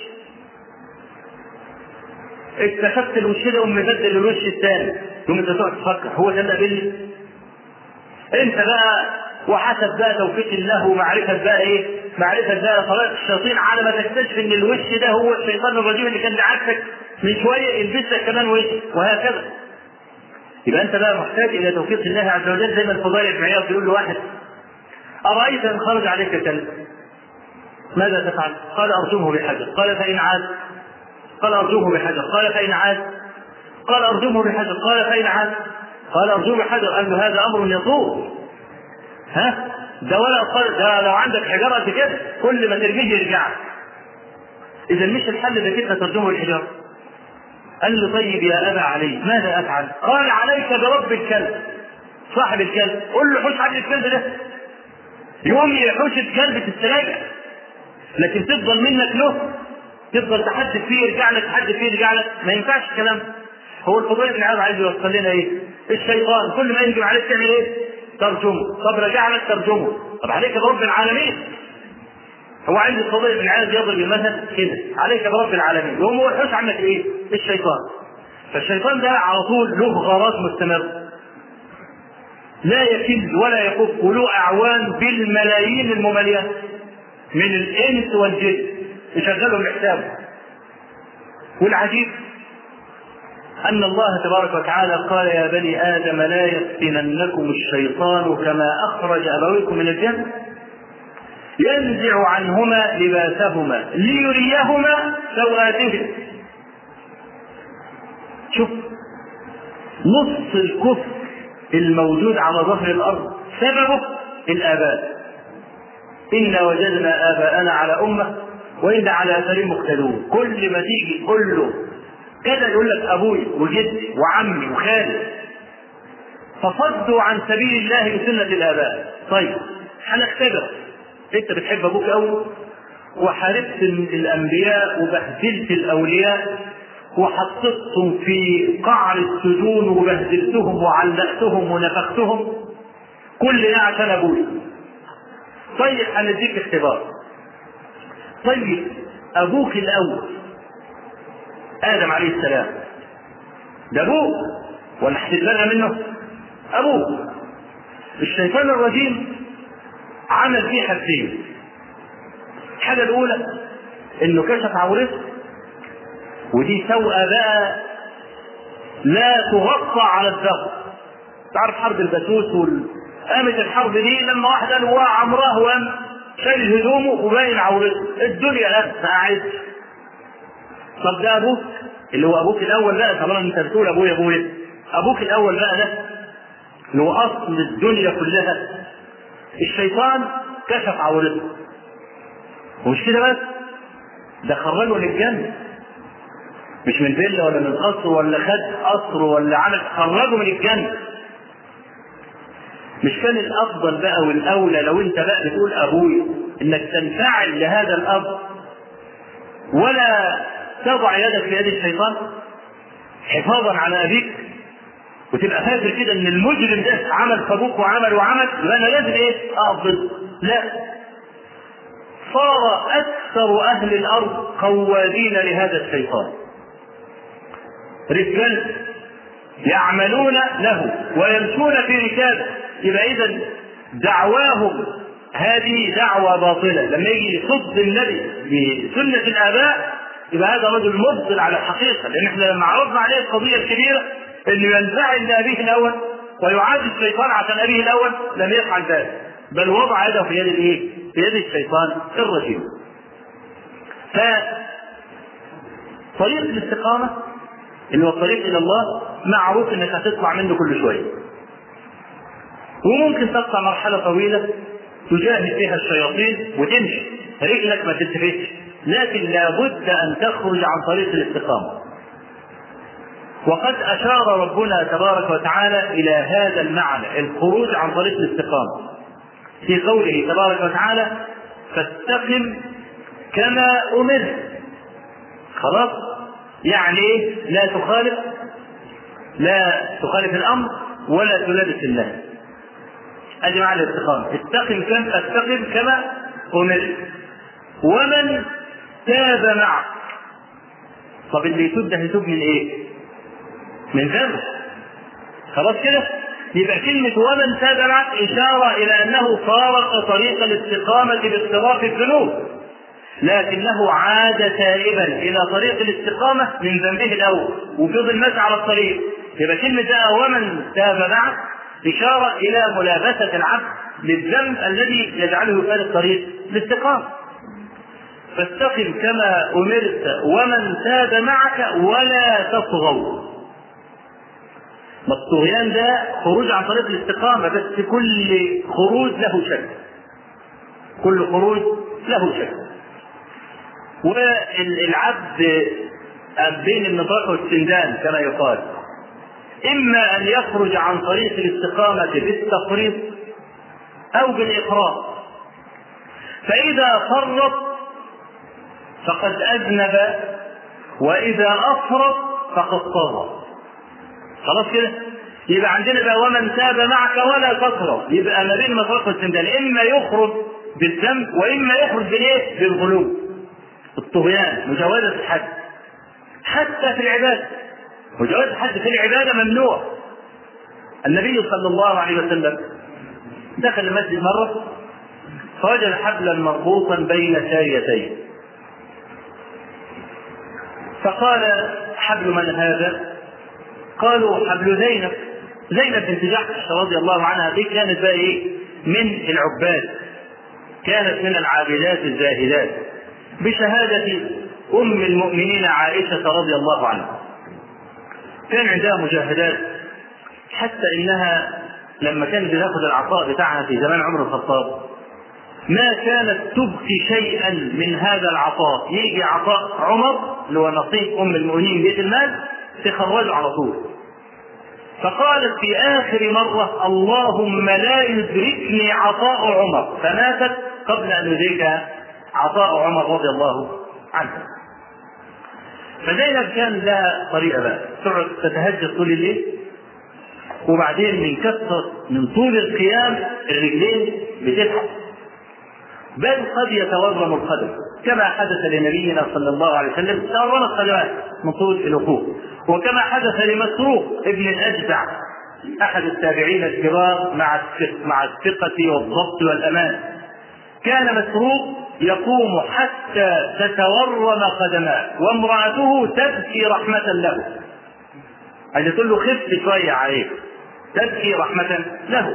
اكتشفت الوش ده قوم مبدل الوش الثاني يوم انت تقعد تفكر هو ده اللي قابلني انت بقى وحسب بقى توفيق الله ومعرفه بقى ايه؟ معرفه بقى طريقه الشياطين على ما تكتشف ان الوش ده هو الشيطان الرجيم اللي كان عكسك من شويه يلبس لك كمان وش وهكذا. يبقى انت بقى محتاج الى توفيق الله عز وجل زي ما الفضيل بن عياض بيقول لواحد ارايت ان خرج عليك كلب ماذا تفعل؟ قال ارجمه بحجر، قال فان عاد قال ارجمه بحجر، قال فان عاد قال ارجمه بحجر، قال فان عاد قال ارجمه بحجر، قال له هذا امر يطول ها ده ولا قال ده لو عندك حجاره قد كده كل ما ترميه يرجع اذا مش الحل انك انت ترجمه بالحجاره قال له طيب يا ابا علي ماذا افعل؟ قال عليك برب الكلب صاحب الكلب قل له حوش عن الكلب ده يوم يحوش الكلب تستريح لكن تفضل منك له تفضل تحدث فيه يرجع لك تحدث فيه يرجع لك ما ينفعش الكلام هو الفضيل بن عياض عايز يوصل لنا ايه؟ الشيطان كل ما يهجم عليك تعمل ايه؟ ترجمه طب رجع لك ترجمه طب عليك برب العالمين هو عند الفضيل بن عياض يضرب المثل كده عليك برب العالمين وهو ما يحوش عنك ايه؟ الشيطان فالشيطان ده على طول له غارات مستمره لا يكل ولا يكف وله اعوان بالملايين الممليات من الانس والجن يشغلهم لحسابه والعجيب أن الله تبارك وتعالى قال يا بني آدم لا يفتننكم الشيطان كما أخرج أبويكم من الجنة ينزع عنهما لباسهما ليريهما سوآتهم شوف نص الكفر الموجود على ظهر الأرض سببه الآباء إنا وجدنا آباءنا على أمة وإنا على أثر مقتدون كل ما تيجي تقول له كده يقول لك ابوي وجدي وعمي وخالي فصدوا عن سبيل الله بسنة الآباء طيب هنختبر أنت بتحب أبوك أوي وحاربت الأنبياء وبهدلت الأولياء وحطيتهم في قعر السجون وبهدلتهم وعلقتهم ونفختهم كل ده عشان أبوي طيب هنديك اختبار طيب أبوك الأول ادم عليه السلام ده ابوه ولا هتتبرى منه ابوه الشيطان الرجيم عمل فيه حاجتين الحاجه الاولى انه كشف عورته ودي سوءه بقى لا تغطى على الدهر تعرف حرب البسوس وال... قامت الحرب دي لما واحد قال هو عمراه وقام شايل هدومه وباين عورته الدنيا لا قاعد طب ده ابوك اللي هو ابوك الاول بقى طبعا انت بتقول ابويا ابويا ابوك الاول بقى ده اللي هو اصل الدنيا كلها الشيطان كشف عورته ومش كده بس ده خرجه للجنه مش من فيلا ولا من قصر ولا خد قصر ولا عمل خرجه من الجنه مش كان الافضل بقى والاولى لو انت بقى بتقول ابويا انك تنفعل لهذا الاب ولا تضع يدك في يد الشيطان حفاظا على ابيك وتبقى فاكر كده ان المجرم ده عمل فابوك وعمل وعمل يبقى انا لازم ايه؟ اقف لا صار اكثر اهل الارض قوادين لهذا الشيطان رجال يعملون له ويمشون في ركابه يبقى اذا دعواهم هذه دعوة باطلة لما يجي يصد النبي بسنة الآباء يبقى هذا رجل مبطل على الحقيقة لأن احنا لما عرضنا عليه القضية الكبيرة انه ينفعل لأبيه الأول ويعادي الشيطان عشان أبيه الأول لم يفعل ذلك بل وضع يده في يد الايه؟ بيد الشيطان الرجيم ف طريق الاستقامة اللي هو الطريق إلى الله معروف إنك هتطلع منه كل شوية وممكن تقطع مرحلة طويلة تجاهد فيها الشياطين وتمشي رجلك ما تلتفتش لكن لابد أن تخرج عن طريق الاستقامة وقد أشار ربنا تبارك وتعالى إلى هذا المعنى الخروج عن طريق الاستقامة في قوله تبارك وتعالى فاستقم كما أمرت خلاص يعني لا تخالف لا تخالف الأمر ولا تلبس الناس ادي معنى الاستقامة استقم كم استقم كما أمرت ومن تاب معك طب اللي يتوب ده هيتوب من ايه؟ من ذنب خلاص كده يبقى كلمة ومن تاب معك إشارة إلى أنه فارق طريق الاستقامة باقتراف الذنوب لكنه عاد تائبا إلى طريق الاستقامة من ذنبه الأول وفضل ماشي على الطريق يبقى كلمة بقى ومن تاب معك إشارة إلى ملابسة العبد للذنب الذي يجعله يفارق طريق الاستقامة فاستقم كما أمرت ومن تاب معك ولا تطغوا ما الطغيان ده خروج عن طريق الاستقامة بس كل خروج له شكل كل خروج له شكل والعبد بين النطاق والسندان كما يقال إما أن يخرج عن طريق الاستقامة بالتفريط أو بالإفراط فإذا فرط فقد أذنب وإذا أفرط فقد طغى خلاص كده يبقى عندنا بقى ومن تاب معك ولا تفرط يبقى ما بين مفرط والسندان إما يخرج بالذنب وإما يخرج بالإيه؟ بالغلو الطغيان مجاوزة الحد حتى في العبادة مجاوزة الحد في العبادة ممنوع النبي صلى الله عليه وسلم دخل المسجد مرة فوجد حبلا مربوطا بين ساريتين فقال حبل من هذا؟ قالوا حبل زينب زينب بنت جحش رضي الله عنها دي كانت بقى ايه؟ من العباد كانت من العابدات الزاهدات بشهادة أم المؤمنين عائشة رضي الله عنها كان عندها مجاهدات حتى إنها لما كانت بتاخذ العطاء بتاعها في زمان عمر الخطاب ما كانت تبقي شيئا من هذا العطاء يجي عطاء عمر اللي هو نصيب ام المؤمنين بيت المال تخرجه على طول فقالت في اخر مره اللهم لا يدركني عطاء عمر فماتت قبل ان يدركها عطاء عمر رضي الله عنه فزينب كان لها طريقه بقى تقعد تتهجد طول الليل وبعدين من كثره من طول القيام الرجلين بتتعب بل قد يتورم القدم كما حدث لنبينا صلى الله عليه وسلم تورم القدمات من طول الوقوف وكما حدث لمسروق ابن الاجدع احد التابعين الكبار مع مع الثقه والضبط والامان كان مسروق يقوم حتى تتورم قدماه وامرأته تبكي رحمة له عايز تقول له خف شوية عليه تبكي رحمة له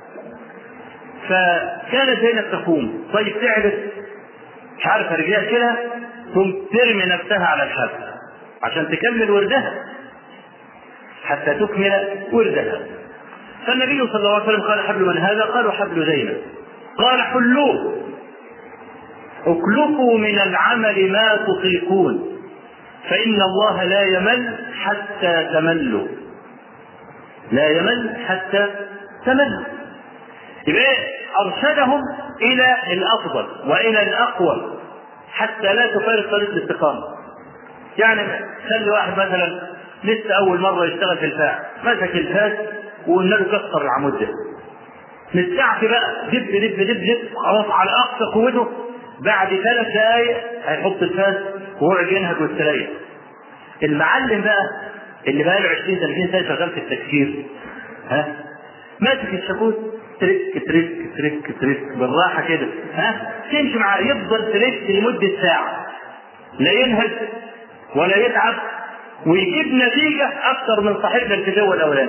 فكانت زينب تقوم طيب تعبت مش عارفة رجليها كده ثم ترمي نفسها على الحبل عشان تكمل وردها حتى تكمل وردها فالنبي صلى الله عليه وسلم قال حبل من هذا؟ قالوا حبل زينب قال حلوه اكلفوا من العمل ما تطيقون فإن الله لا يمل حتى تملوا لا يمل حتى تملوا يبقى أرشدهم إلى الأفضل وإلى الأقوى حتى لا تفارق طريق الاستقامة يعني خلي واحد مثلا لسه أول مرة يشتغل في الفاعل مسك الفاس وقلنا له كسر العمود ده مستعفي بقى دب دب دب دب خلاص على أقصى قوته بعد ثلاث دقايق هيحط الفاس وهو ينهج ويستريح المعلم بقى اللي بقى له 20 30 سنه شغال في التكسير ها ماسك الشاكوش تريك تريك تريك تريك بالراحه كده ها تمشي معاه يفضل تريك لمده ساعه لا ينهج ولا يتعب ويجيب نتيجه اكثر من صاحبنا الفيديو الاولاني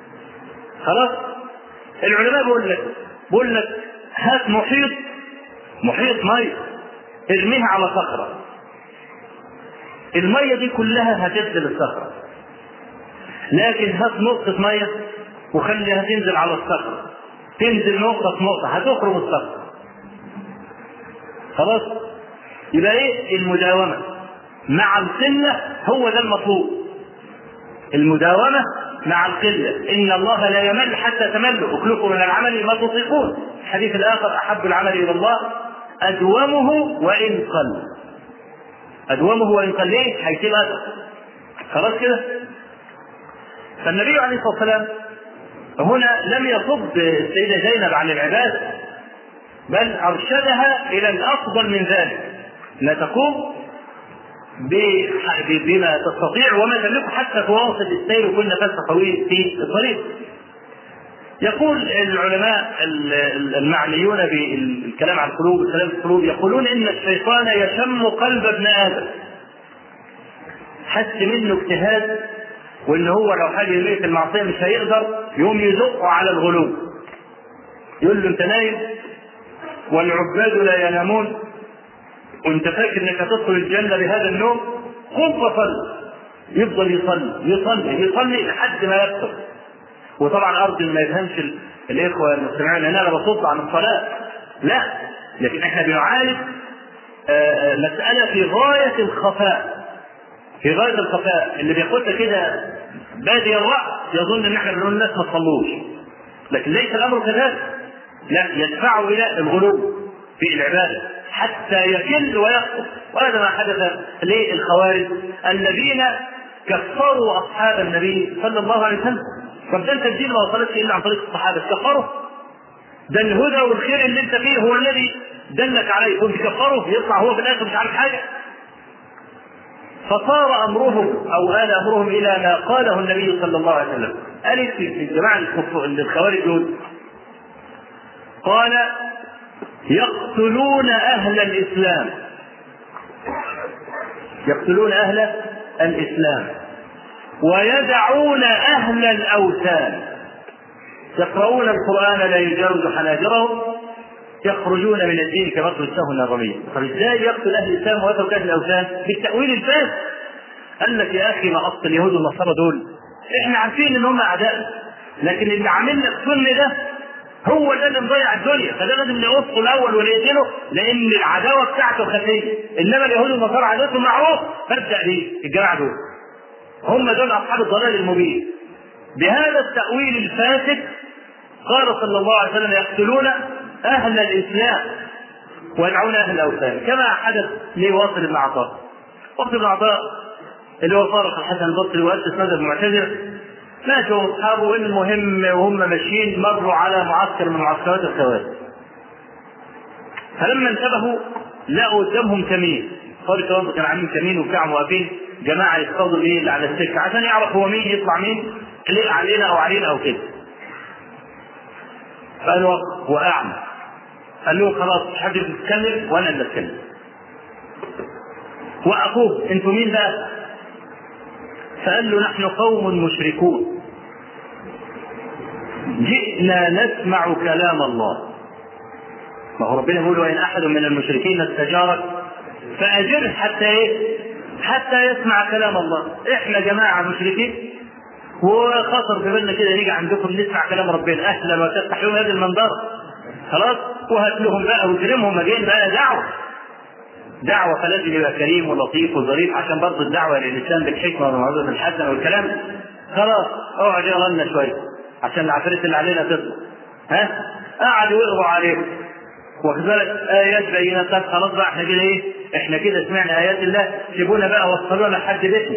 خلاص العلماء بيقول لك بيقول لك هات محيط محيط ميه ارميها على صخره الميه دي كلها هتنزل الصخره لكن هات نقطه ميه وخليها تنزل على الصخره تنزل نقطه في نقطه هتخرج الصخره خلاص يبقى ايه المداومه مع القله هو ده المطلوب المداومه مع القله ان الله لا يمل حتى تملوا اكلكم من العمل ما تطيقون الحديث الاخر احب العمل الى الله ادومه وان قل ادومه وان قل ليه هيسيب اثر خلاص كده فالنبي عليه الصلاه والسلام هنا لم يصد السيده زينب عن العباده بل ارشدها الى الافضل من ذلك لا تقوم بما تستطيع وما تملك حتى تواصل السير وكل نفس طويل في الطريق. يقول العلماء المعنيون بالكلام عن القلوب والكلام في القلوب يقولون ان الشيطان يشم قلب ابن ادم. حس منه اجتهاد وان هو لو حاجه يرميه في المعصيه مش هيقدر يقوم يزقه على الغلو. يقول له انت نايم والعباد لا ينامون وانت فاكر انك هتدخل الجنه بهذا النوم قم فصل يفضل يصلي يصلي يصلي لحد ما يكتب وطبعا ارجو ما يفهمش الاخوه المستمعين ان انا بصد عن الصلاه لا لكن احنا بنعالج مساله في غايه الخفاء في غايه الخفاء اللي بياخدها كده بادي الراس يظن ان احنا بنقول الناس ما تصلوش لكن ليس الامر كذلك لا يدفعه الى الغلو في العباده حتى يكل ويسقط وهذا ما حدث للخوارج الذين كفروا اصحاب النبي صلى الله عليه وسلم طب ده انت الدين ما وصلتش الا عن طريق الصحابه كفروا ده الهدى والخير اللي انت فيه هو الذي دلك عليه كنت كفره يطلع هو في الاخر مش عارف حاجه فصار امرهم او آل امرهم الى ما قاله النبي صلى الله عليه وسلم قال في الجماعه الخوارج دول قال يقتلون أهل الإسلام يقتلون أهل الإسلام ويدعون أهل الأوثان يقرؤون القرآن لا يجاوز حناجرهم يخرجون من الدين كما يخرج السهم الرمية طب ازاي يقتل اهل الاسلام ويترك اهل الاوثان؟ بالتاويل الفاسد قال لك يا اخي ما اصل اليهود والنصارى دول احنا عارفين ان هم اعداء لكن اللي عامل لك سن ده هو ده اللي مضيع الدنيا فده لازم نقصه الاول ونقتله لان العداوه بتاعته خفيه انما اليهود والنصارى عداوتهم معروف فابدا بيه الجماعه دول هم دول اصحاب الضلال المبين بهذا التاويل الفاسد قال صلى الله عليه وسلم يقتلون اهل الاسلام ويدعون اهل الاوثان كما حدث لواصل بن عطاء واصل بن عطاء اللي هو فارق الحسن البصري واسس مذهب المعتزله ماشوا اصحابه المهم وهم ماشيين مروا على معسكر من معسكرات الخوارج فلما انتبهوا لقوا قدامهم كمين قالوا الشباب كانوا عاملين كمين وبتاع واقفين جماعه يصطادوا ايه اللي على السكه عشان يعرف هو مين يطلع مين ليه علينا او علينا او كده قالوا هو اعمى قال لهم خلاص مش حد يتكلم وانا اللي اتكلم وقفوه انتوا مين بقى؟ فقال له نحن قوم مشركون جئنا نسمع كلام الله ما هو ربنا يقول وان احد من المشركين استجارك فاجره حتى ايه؟ حتى يسمع كلام الله احنا جماعه مشركين وخطر في بالنا كده نيجي عندكم نسمع كلام ربنا اهلا وتفتحون هذه المنظره خلاص وهات لهم بقى واكرمهم جايين بقى دعوه دعوه فلازم يبقى كريم ولطيف وظريف عشان برضه الدعوه للانسان بالحكمه والموعظه الحسنه والكلام خلاص اقعد اقرا لنا شويه عشان العفريت اللي علينا تطلع ها قعدوا يقروا عليهم واخد بالك ايات بينات خلاص بقى احنا كده ايه احنا كده سمعنا ايات الله سيبونا بقى وصلونا لحد بيتنا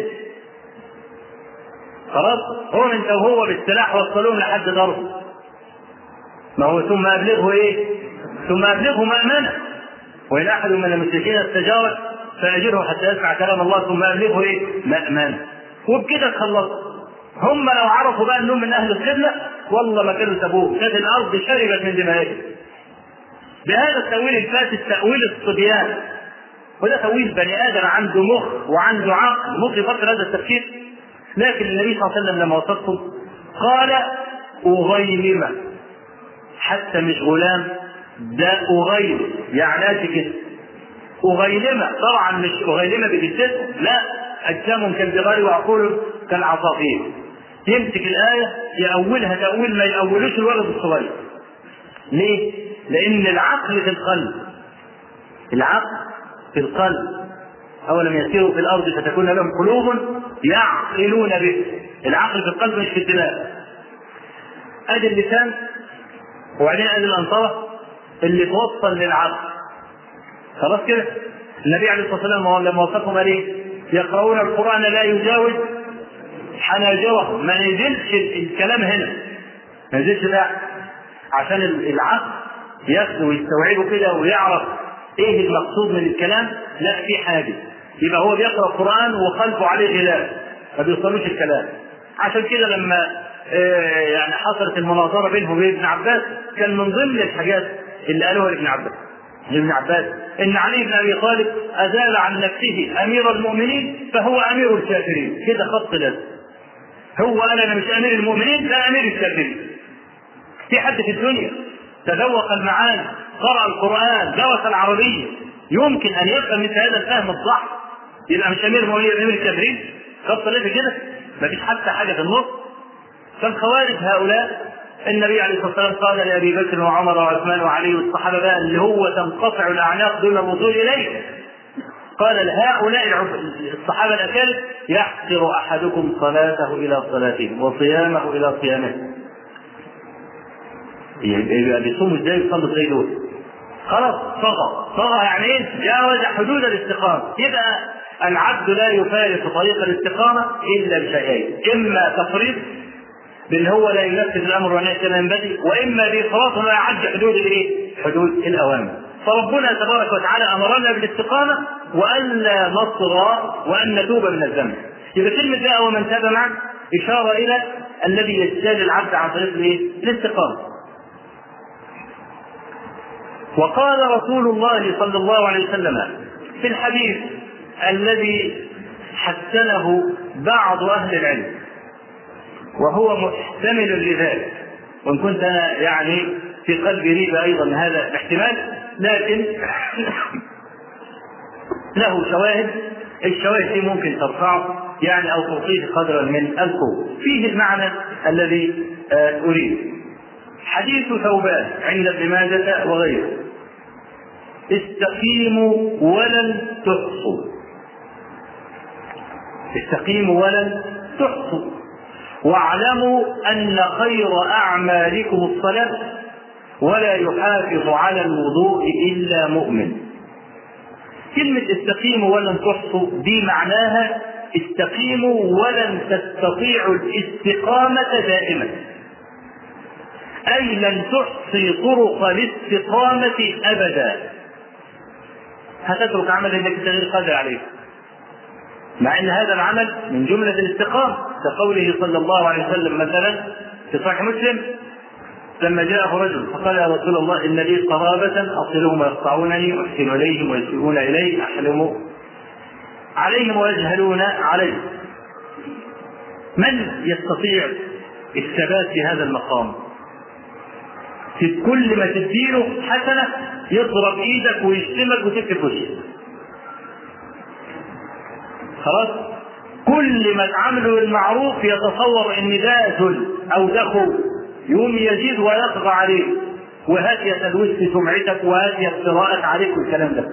خلاص هو انت وهو بالسلاح وصلوهم لحد ضرب ما هو ثم ابلغه ايه ثم ابلغه مأمنة وإن أحد من المشركين استجارك فأجره حتى يسمع كلام الله ثم أبلغه إيه؟ مأمنة وبكده تخلصوا هم لو عرفوا بقى انهم من اهل القبله والله ما كانوا سابوه كانت الارض شربت من دمائهم بهذا التأويل الفاسد تأويل الصبيان وده تأويل بني آدم عنده مخ وعنده عقل مخ يفكر هذا التفكير لكن النبي صلى الله عليه وسلم لما وصفهم قال أغيمة حتى مش غلام ده أغيل يعني قد كده أغيلمة طبعا مش أغيلمة بالجسد لا أجسام كالجبال وعقول كالعصافير يمسك الآية يأولها تأويل ما يأولوش الولد الصغير ليه؟ لأن العقل في القلب العقل في القلب أولم يسيروا في الأرض فتكون لهم قلوب يعقلون به العقل في القلب مش في الدماغ أدي اللسان وبعدين أدي الأنطرة اللي توصل للعقل خلاص كده النبي عليه الصلاة والسلام لما وصفهم قال إيه؟ يقرؤون القرآن لا يجاوز حناجرهم ما نزلش الكلام هنا ما نزلش ده عشان العقل ياخده ويستوعبه كده ويعرف ايه المقصود من الكلام لا في حاجه يبقى هو بيقرا القران وقلبه عليه غلاف ما بيوصلوش الكلام عشان كده لما آه يعني حصلت المناظره بينه وبين ابن عباس كان من ضمن الحاجات اللي قالوها لابن عباس ابن عباس ان علي بن ابي طالب ازال عن نفسه امير المؤمنين فهو امير الكافرين كده خط لازم هو قال انا مش امير المؤمنين لا امير الكافرين في حد في الدنيا تذوق المعاني قرأ القرآن درس العربية يمكن أن يفهم مثل هذا الفهم الصح يبقى مش أمير المؤمنين أمير الكافرين خط ليه كده ما فيش حتى حاجة في النص فالخوارج هؤلاء النبي عليه الصلاة والسلام قال لأبي بكر وعمر وعثمان وعلي والصحابة بقى اللي هو تنقطع الأعناق دون الوصول إليه قال لهؤلاء الصحابة الأكارم يحقر أحدكم صلاته إلى صلاتهم وصيامه إلى صيامه يبقى بيصوموا ازاي يصلوا ازاي دول؟ خلاص طغى طغى يعني ايه؟ جاوز حدود الاستقامه يبقى العبد لا يفارق طريق الاستقامه الا بشيئين اما تفريط بان هو لا ينفذ الامر والنهي كما ينبغي واما بافراط لا يعد حدود الايه؟ حدود الاوامر فربنا تبارك وتعالى امرنا بالاستقامه والا نصغى وان نتوب من الذنب يبقى كلمه جاء ومن تاب معه اشاره الى الذي يجتاز العبد عن طريق الايه؟ الاستقامه وقال رسول الله صلى الله عليه وسلم في الحديث الذي حسنه بعض اهل العلم وهو محتمل لذلك وان كنت انا يعني في قلبي ريبه ايضا هذا الاحتمال لكن له شواهد الشواهد دي ممكن ترفعه يعني او تعطيه قدرا من القوه فيه المعنى الذي اريد حديث ثوبان عند ابن ماجه وغيره استقيموا ولن تحصوا استقيموا ولن تحصوا واعلموا ان خير اعمالكم الصلاه ولا يحافظ على الوضوء الا مؤمن كلمه استقيموا ولن تحصوا دي معناها استقيموا ولن تستطيعوا الاستقامه دائما اي لن تحصي طرق الاستقامه ابدا هتترك عمل انك غير قادر عليه مع ان هذا العمل من جمله الاستقامه كقوله صلى الله عليه وسلم مثلا في صحيح مسلم لما جاءه رجل فقال يا رسول الله ان لي قرابه اصلهم ويقطعونني احسن اليهم ويسيئون الي احلم عليهم ويجهلون علي من يستطيع الثبات في هذا المقام في كل ما تديله حسنه يضرب ايدك ويشتمك وتكتب وشك خلاص كل ما تعمله المعروف يتصور ان ده ذل او ده خوف يقوم يزيد ويطغى عليه وهات تلوث في سمعتك وهات افتراءك عليك والكلام ده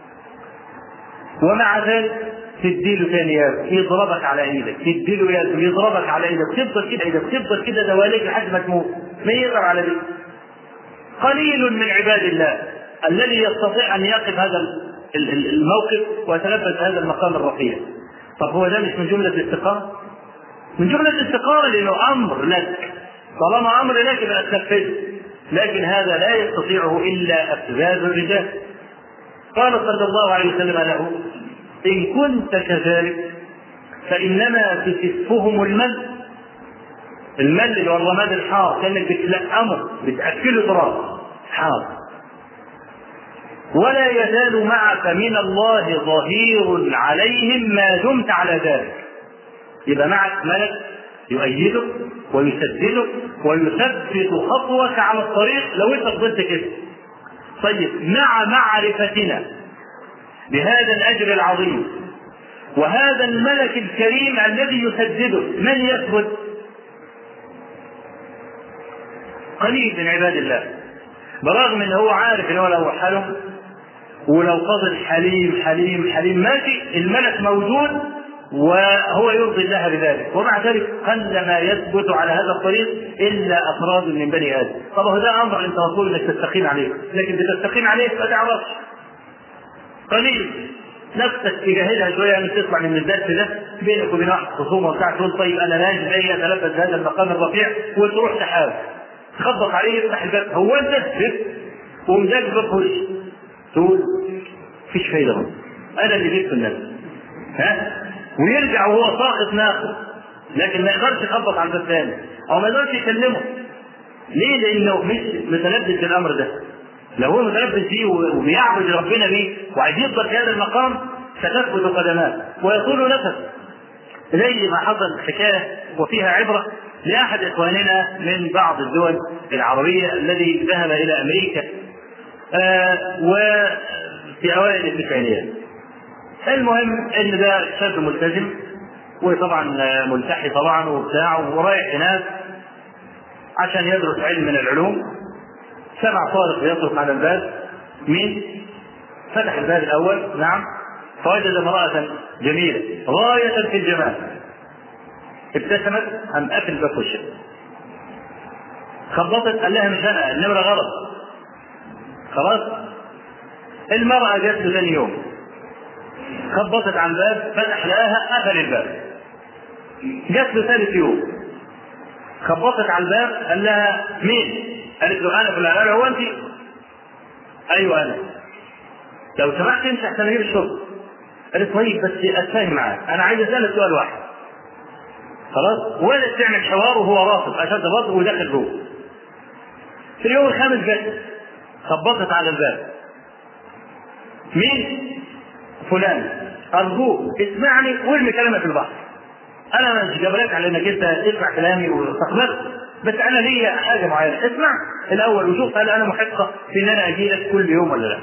ومع ذلك تديله ثانيات يضربك على ايدك تديله يده يضربك على ايدك تفضل كده ايدك تفضل كده دواليك لحد ما تموت ما يقدر على دي قليل من عباد الله الذي يستطيع ان يقف هذا الموقف ويتلبس هذا المقام الرفيع طب هو ده مش من جمله الاستقامه؟ من جمله الاستقامه لانه امر لك طالما امر لك يبقى تنفذه لكن هذا لا يستطيعه الا افذاذ الرجال قال صلى الله عليه وسلم له ان كنت كذلك فانما تسفهم المل المل اللي هو الرماد الحار كانك بتلقمه بتاكله تراب حار ولا يزال معك من الله ظهير عليهم ما دمت على ذلك يبقى معك ملك يؤيدك ويسددك ويثبت خطوك على الطريق لو انت فضلت كده طيب مع معرفتنا بهذا الاجر العظيم وهذا الملك الكريم الذي يسدده من يثبت قليل من عباد الله برغم ان هو عارف ان هو لو حلم ولو فضل حليم حليم حليم ماشي الملك موجود وهو يرضي الله بذلك ومع ذلك قل ما يثبت على هذا الطريق الا افراد من بني ادم طب هو ده امر انت مطلوب انك تستقيم عليه لكن بتستقيم عليه ما تعرفش قليل نفسك تجاهلها شويه ان تطلع من الدرس ده بينك وبين واحد خصومه وبتاع تقول طيب انا لازم اجي اتلبس بهذا المقام الرفيع وتروح تحاول تخبط عليه يفتح الباب هو انت جبت ومزاج باب تقول مفيش فايده برضه انا اللي جبت الناس ها ويرجع وهو ساقط ناقص لكن ما يقدرش يخبط على الباب ثاني او ما يقدرش يكلمه ليه؟ لانه مش متلبس بالامر ده لو هو متلبس بيه وبيعبد ربنا بيه وعايز يفضل في هذا المقام ستثبت قدماه ويطول نفسه زي ما حصل حكايه وفيها عبره لاحد اخواننا من بعض الدول العربيه الذي ذهب الى امريكا آه وفي اوائل التسعينيات المهم ان ده شاب ملتزم وطبعا ملتحي طبعا وبتاع ورايح هناك عشان يدرس علم من العلوم سمع طارق يطرق على الباب مين؟ فتح الباب الاول نعم فوجد امرأة جميلة غاية في الجمال ابتسمت أم قفل باب وشها خبطت قال لها مش انا النمرة غلط خلاص المرأة جت له ثاني يوم خبطت على الباب فتح لها قفل الباب جت له ثالث يوم خبطت على الباب قال لها مين؟ قالت له انا فلان قال هو انت؟ ايوه انا لو سمحت انت احسن اجيب الشرطه قالت طيب بس اتفاهم معاك انا عايز اسالك سؤال واحد خلاص ولا تعمل حوار وهو رافض اشد رافض وداخل جوه في اليوم الخامس جت خبطت على الباب مين؟ فلان ارجوك اسمعني وارمي كلامك في البحر انا مش جبرك على انك انت تسمع كلامي وتقبل بس انا ليا حاجه معينه اسمع الاول وشوف هل انا محقه في ان انا اجي لك كل يوم ولا لا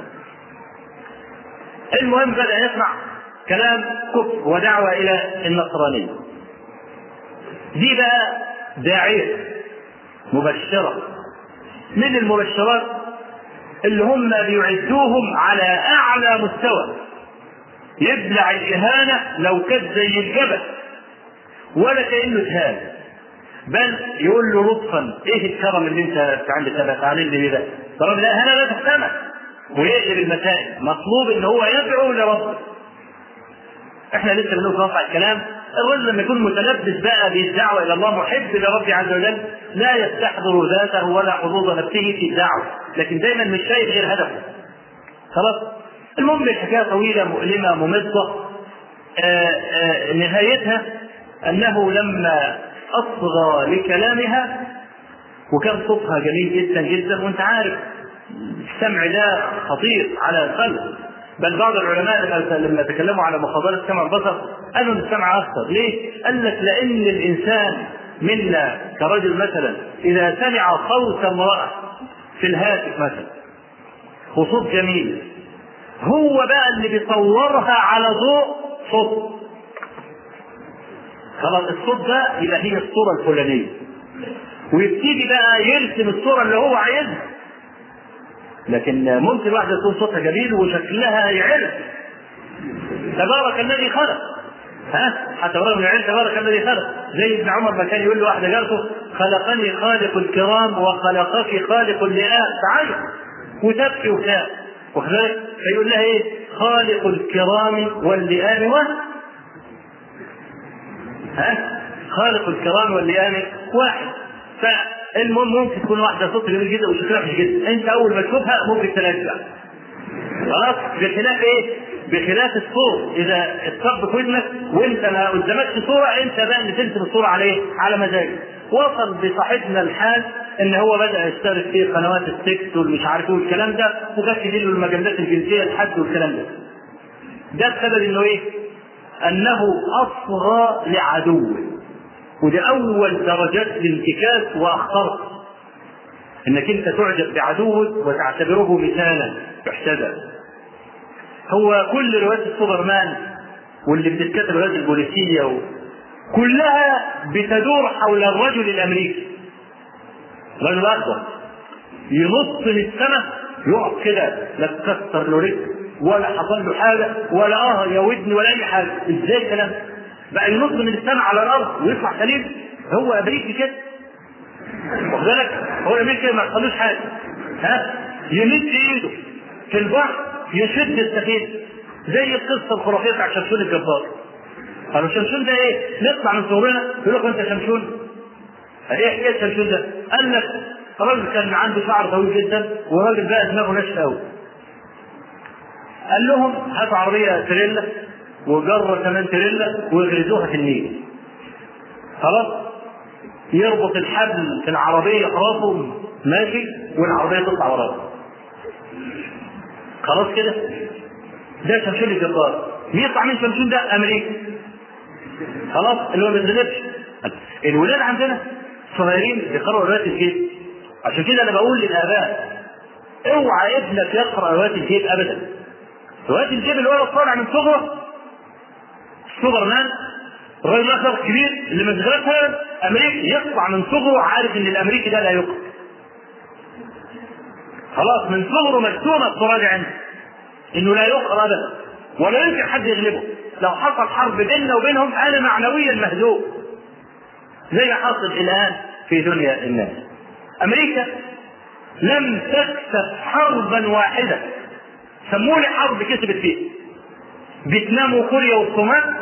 المهم بدا يسمع كلام كفر ودعوه الى النصرانيه دي بقى داعيه مبشره من المبشرات اللي هم بيعدوهم على اعلى مستوى يبلع الاهانه لو كانت زي الجبل ولا كانه اتهان بل يقول له لطفا ايه الكرم اللي انت عندك ثبت عليه اللي ده طالما لا انا لا تفهمك ويقلب المسائل مطلوب ان هو يدعو لربه احنا لسه بنقول رفع الكلام الرجل لما يكون متلبس بقى بالدعوه الى الله محب لربه عز وجل لا يستحضر ذاته ولا حظوظ نفسه في الدعوه لكن دايما مش شايف غير هدفه خلاص المهم الحكايه طويله مؤلمه ممضه آآ آآ نهايتها انه لما اصغى لكلامها وكان صوتها جميل جدا جدا وانت عارف السمع ده خطير على القلب بل بعض العلماء لما تكلموا على مخاضرة سمع البصر قالوا ان السمع اكثر ليه؟ قال لك لان الانسان منا كرجل مثلا اذا سمع صوت امراه في الهاتف مثلا وصوت جميل هو بقى اللي بيصورها على ضوء صوت خلاص الصوت ده يبقى هي الصوره الفلانيه ويبتدي بقى يرسم الصوره اللي هو عايزها لكن ممكن واحده تكون صوتها جميل وشكلها يعرف تبارك الذي خلق ها حتى رغم العلم تبارك الذي خلق زي ابن عمر ما كان يقول له واحده جارته خلقني خالق الكرام وخلقك خالق اللئام تعالى وتبكي وكاء وكذلك فيقول لها ايه خالق الكرام واللئام واحد ها خالق الكرام واللئام واحد فالمهم ممكن تكون واحده صوت جميل جدا وشكلها وحش جدا انت اول ما تشوفها ممكن تنزع خلاص بخلاف ايه؟ بخلاف الصوت اذا اتصب في ودنك وانت ما قدامكش صوره انت بقى اللي ترسم الصوره على ايه؟ على مزاجك وصل بصاحبنا الحال ان هو بدا يشترك في قنوات السكس والمش عارف ايه والكلام ده وكانت تجي له المجلات الجنسيه لحد والكلام ده ده بسبب انه ايه؟ انه اصغى لعدوه وده اول درجات الانتكاس واخطر انك انت تعجب بعدوك وتعتبره مثالا يحتذى هو كل روايات السوبرمان واللي بتتكتب روايات البوليسيه و... كلها بتدور حول الرجل الامريكي رجل اخضر ينط من السماء يقف كده لا تكسر له رجل ولا حصل له حاجه ولا اه يا ودن ولا اي حاجه ازاي الكلام بقى ينط من السماء على الارض ويطلع سليم هو امريكي كده واخد بالك هو امريكي ما يحصلوش حاجه ها يمد ايده في البحر يشد السفينه زي القصه الخرافيه بتاع شمشون الجبار قالوا شمشون ده ايه؟ نطلع من صغرنا يقول لك انت شمشون ايه حكايه شمشون ده؟ قال لك راجل كان عنده شعر طويل جدا وراجل بقى دماغه ناشفه قوي قال لهم هاتوا عربيه تريلا وجره كمان تريلا ويغرزوها في النيل خلاص يربط الحبل في العربيه راسه ماشي والعربيه تطلع وراه خلاص كده ده شمشون الجبار يطلع من شمشون ده امريكا خلاص اللي هو ما بينزلش الولاد عندنا صغيرين بيقرأوا روايات الجيب عشان كده انا بقول للاباء اوعى ابنك يقرا روايات الجيب ابدا روايات الجيب اللي هو طالع من صغره سوبرمان الراجل الاخضر الكبير اللي مشغلتها امريكي يطلع من صغره عارف ان الامريكي ده لا يقرا خلاص من صغره مكتومه التراجع عنده انه لا يقرا ابدا ولا يمكن حد يغلبه لو حصل حرب بيننا وبينهم انا معنويا مهزوم زي ما حاصل الان في دنيا الناس امريكا لم تكسب حربا واحده سموا لي حرب كسبت فيه فيتنام وكوريا والصومال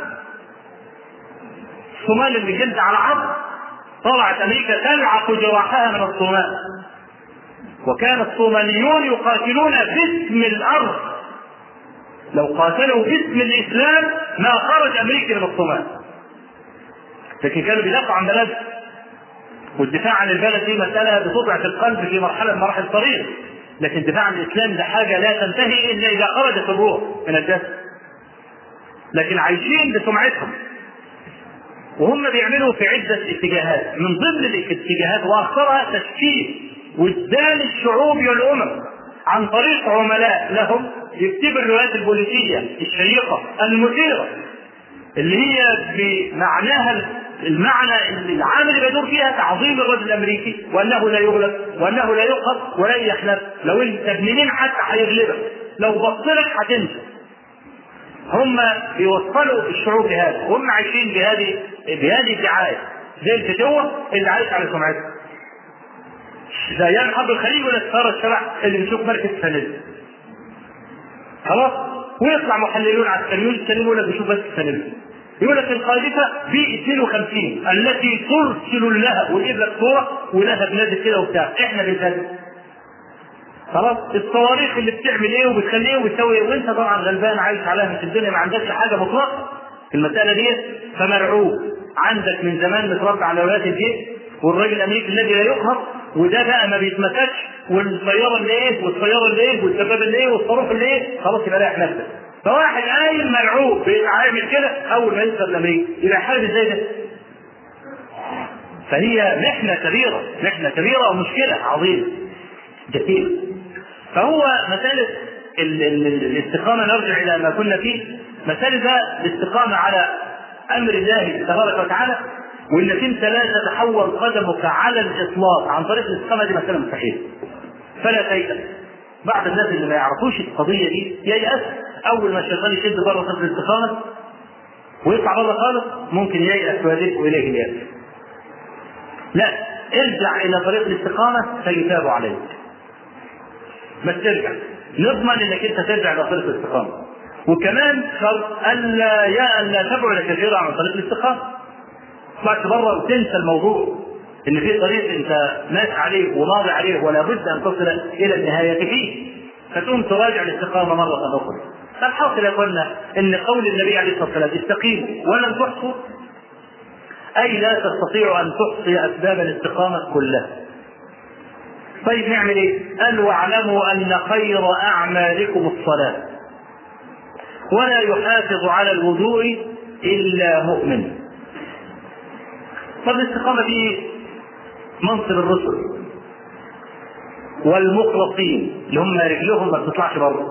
الصومال اللي جلد على عرض طلعت امريكا تلعق جراحها من الصومال وكان الصوماليون يقاتلون باسم الارض لو قاتلوا باسم الاسلام ما خرج امريكا من الصومال لكن كانوا بيدافعوا عن بلد والدفاع عن البلد دي مسألة بتضعف القلب في مرحلة من مراحل الطريق لكن الدفاع عن الإسلام ده حاجة لا تنتهي إلا إذا خرجت الروح من الجسد لكن عايشين بسمعتهم وهم بيعملوا في عدة اتجاهات من ضمن الاتجاهات وأخطرها تشكيل وجدان الشعوب والأمم عن طريق عملاء لهم يكتبوا الروايات البوليسية الشيقة المثيرة اللي هي بمعناها المعنى العام اللي بيدور فيها تعظيم الرجل الامريكي وانه لا يغلب وانه لا يقهر ولن يخلف لو انت منين حتى هيغلبك لو بص لك هتنسى هم بيوصلوا الشعوب بهذا وهم عايشين بهذه بهذه الدعايه زي الفتوه اللي عايش على سمعتها زي ايام حرب الخليج ولا الثاره الشبح اللي بيشوف مركز فانيلا خلاص ويطلع محللون عسكريون يتكلموا يقول لك بيشوف بس فانيلا يقول لك القاذفه بي 52 التي ترسل اللهب ويجيب لك صوره ولهب نازل كده وبتاع احنا بنسجل خلاص الصواريخ اللي بتعمل ايه وبتخلي ايه وبتسوي ايه وانت طبعا غلبان عايش عليها في الدنيا ما عندكش حاجه مطلقه في المساله دي فمرعوب عندك من زمان متربى على ولايات الجيش والراجل الامريكي الذي لا يقهر وده بقى ما بيتمسكش والطياره اللي ايه والطياره اللي ايه والدباب اللي ايه والصاروخ اللي ايه خلاص يبقى رايح نفسك فواحد قايم مرعوب عامل كده اول ما يوصل الامريكي يبقى حارب ازاي ده؟ فهي محنه كبيره محنه كبيره ومشكله عظيمه جسيمه فهو مساله ال- ال- الاستقامه نرجع الى ما كنا فيه مساله بقى الاستقامه على امر الله تبارك وتعالى وانك انت لا تتحول قدمك على الاطلاق عن طريق الاستقامه دي مساله مستحيله فلا تيأس بعض الناس اللي ما يعرفوش القضيه دي ييأس اول ما الشيطان يشد بره طريق الاستقامه ويطلع بره خالص ممكن ييأس ويدق اليه اليأس لا ارجع الى طريق الاستقامه فيتاب عليك بس ترجع نضمن انك انت ترجع الى طريق الاستقامه وكمان شرط الا يا الا تبعد كثيرا عن طريق الاستقامه تطلعش بره وتنسى الموضوع ان في طريق انت ماشي عليه وماضي عليه ولا بد ان تصل الى النهايه فيه فتقوم تراجع الاستقامه مره اخرى فالحاصل يا اخوانا ان قول النبي عليه الصلاه والسلام استقيموا ولم تحصوا اي لا تستطيع ان تحصي اسباب الاستقامه كلها طيب نعمل ايه؟ قال واعلموا ان خير اعمالكم الصلاه ولا يحافظ على الوضوء الا مؤمن طب الاستقامه دي منصب الرسل والمخلصين اللي هم رجلهم ما بتطلعش بره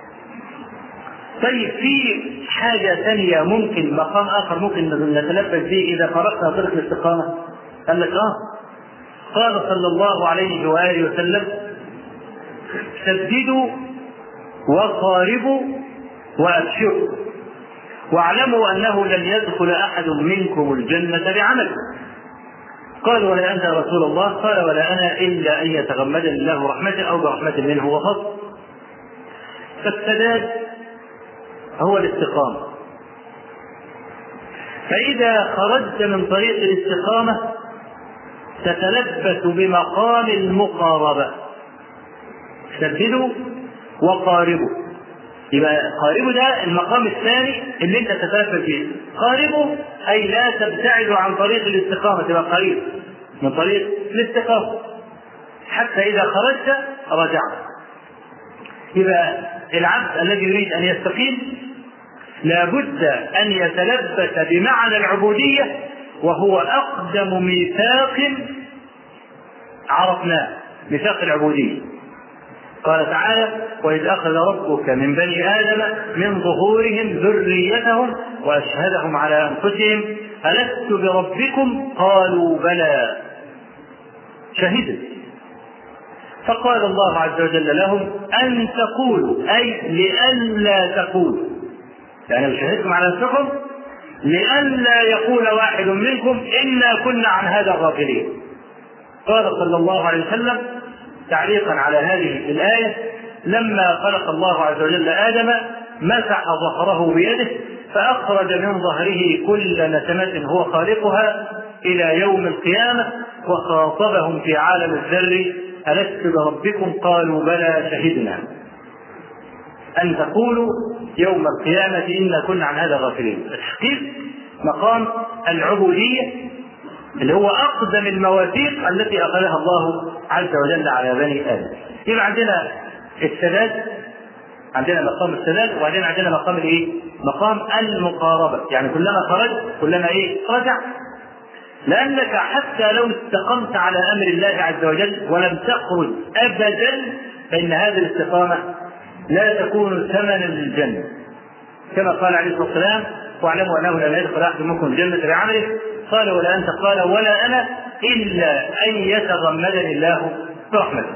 طيب في حاجة ثانية ممكن مقام آخر ممكن نتلبس به إذا فرقنا طريق الاستقامة؟ قال لك آه قال صلى الله عليه وآله وسلم سددوا وقاربوا وأبشروا واعلموا أنه لن يدخل أحد منكم الجنة بعمله قال ولا أنت يا رسول الله قال ولا أنا إلا أن يتغمدني الله رحمة أو برحمة منه وفضل فالسداد هو الاستقامة فإذا خرجت من طريق الاستقامة تتلبس بمقام المقاربة سددوا وقاربوا يبقى قاربوا ده المقام الثاني اللي انت تتلبس فيه قاربوا اي لا تبتعدوا عن طريق الاستقامه تبقى قريب من طريق الاستقامه حتى اذا خرجت رجعت يبقى العبد الذي يريد ان يستقيم لابد ان يتلبس بمعنى العبوديه وهو اقدم ميثاق عرفناه ميثاق العبوديه قال تعالى وإذ أخذ ربك من بني آدم من ظهورهم ذريتهم وأشهدهم على أنفسهم ألست بربكم قالوا بلى شهدت فقال الله عز وجل لهم أن تقولوا أي لئلا تقولوا يعني شهدتم على أنفسكم لئلا يقول واحد منكم إنا كنا عن هذا غافلين قال صلى الله عليه وسلم تعليقا على هذه الآية لما خلق الله عز وجل آدم مسح ظهره بيده فأخرج من ظهره كل نسمة هو خالقها إلى يوم القيامة وخاطبهم في عالم الذر ألست بربكم قالوا بلى شهدنا أن تقولوا يوم القيامة إنا كنا عن هذا غافلين التحقيق مقام العبودية اللي هو أقدم المواثيق التي أخذها الله عز وجل على بني آدم يبقى عندنا السداد عندنا مقام السداد وبعدين عندنا مقام الايه؟ مقام المقاربة يعني كلما خرج كلما ايه؟ رجع لأنك حتى لو استقمت على أمر الله عز وجل ولم تخرج أبدا فإن هذه الاستقامة لا تكون ثمنا للجنة كما قال عليه الصلاة والسلام واعلموا أنه لم يدخل أحد منكم الجنة بعمله قال ولا أنت قال ولا أنا إلا أن يتغمدني الله برحمته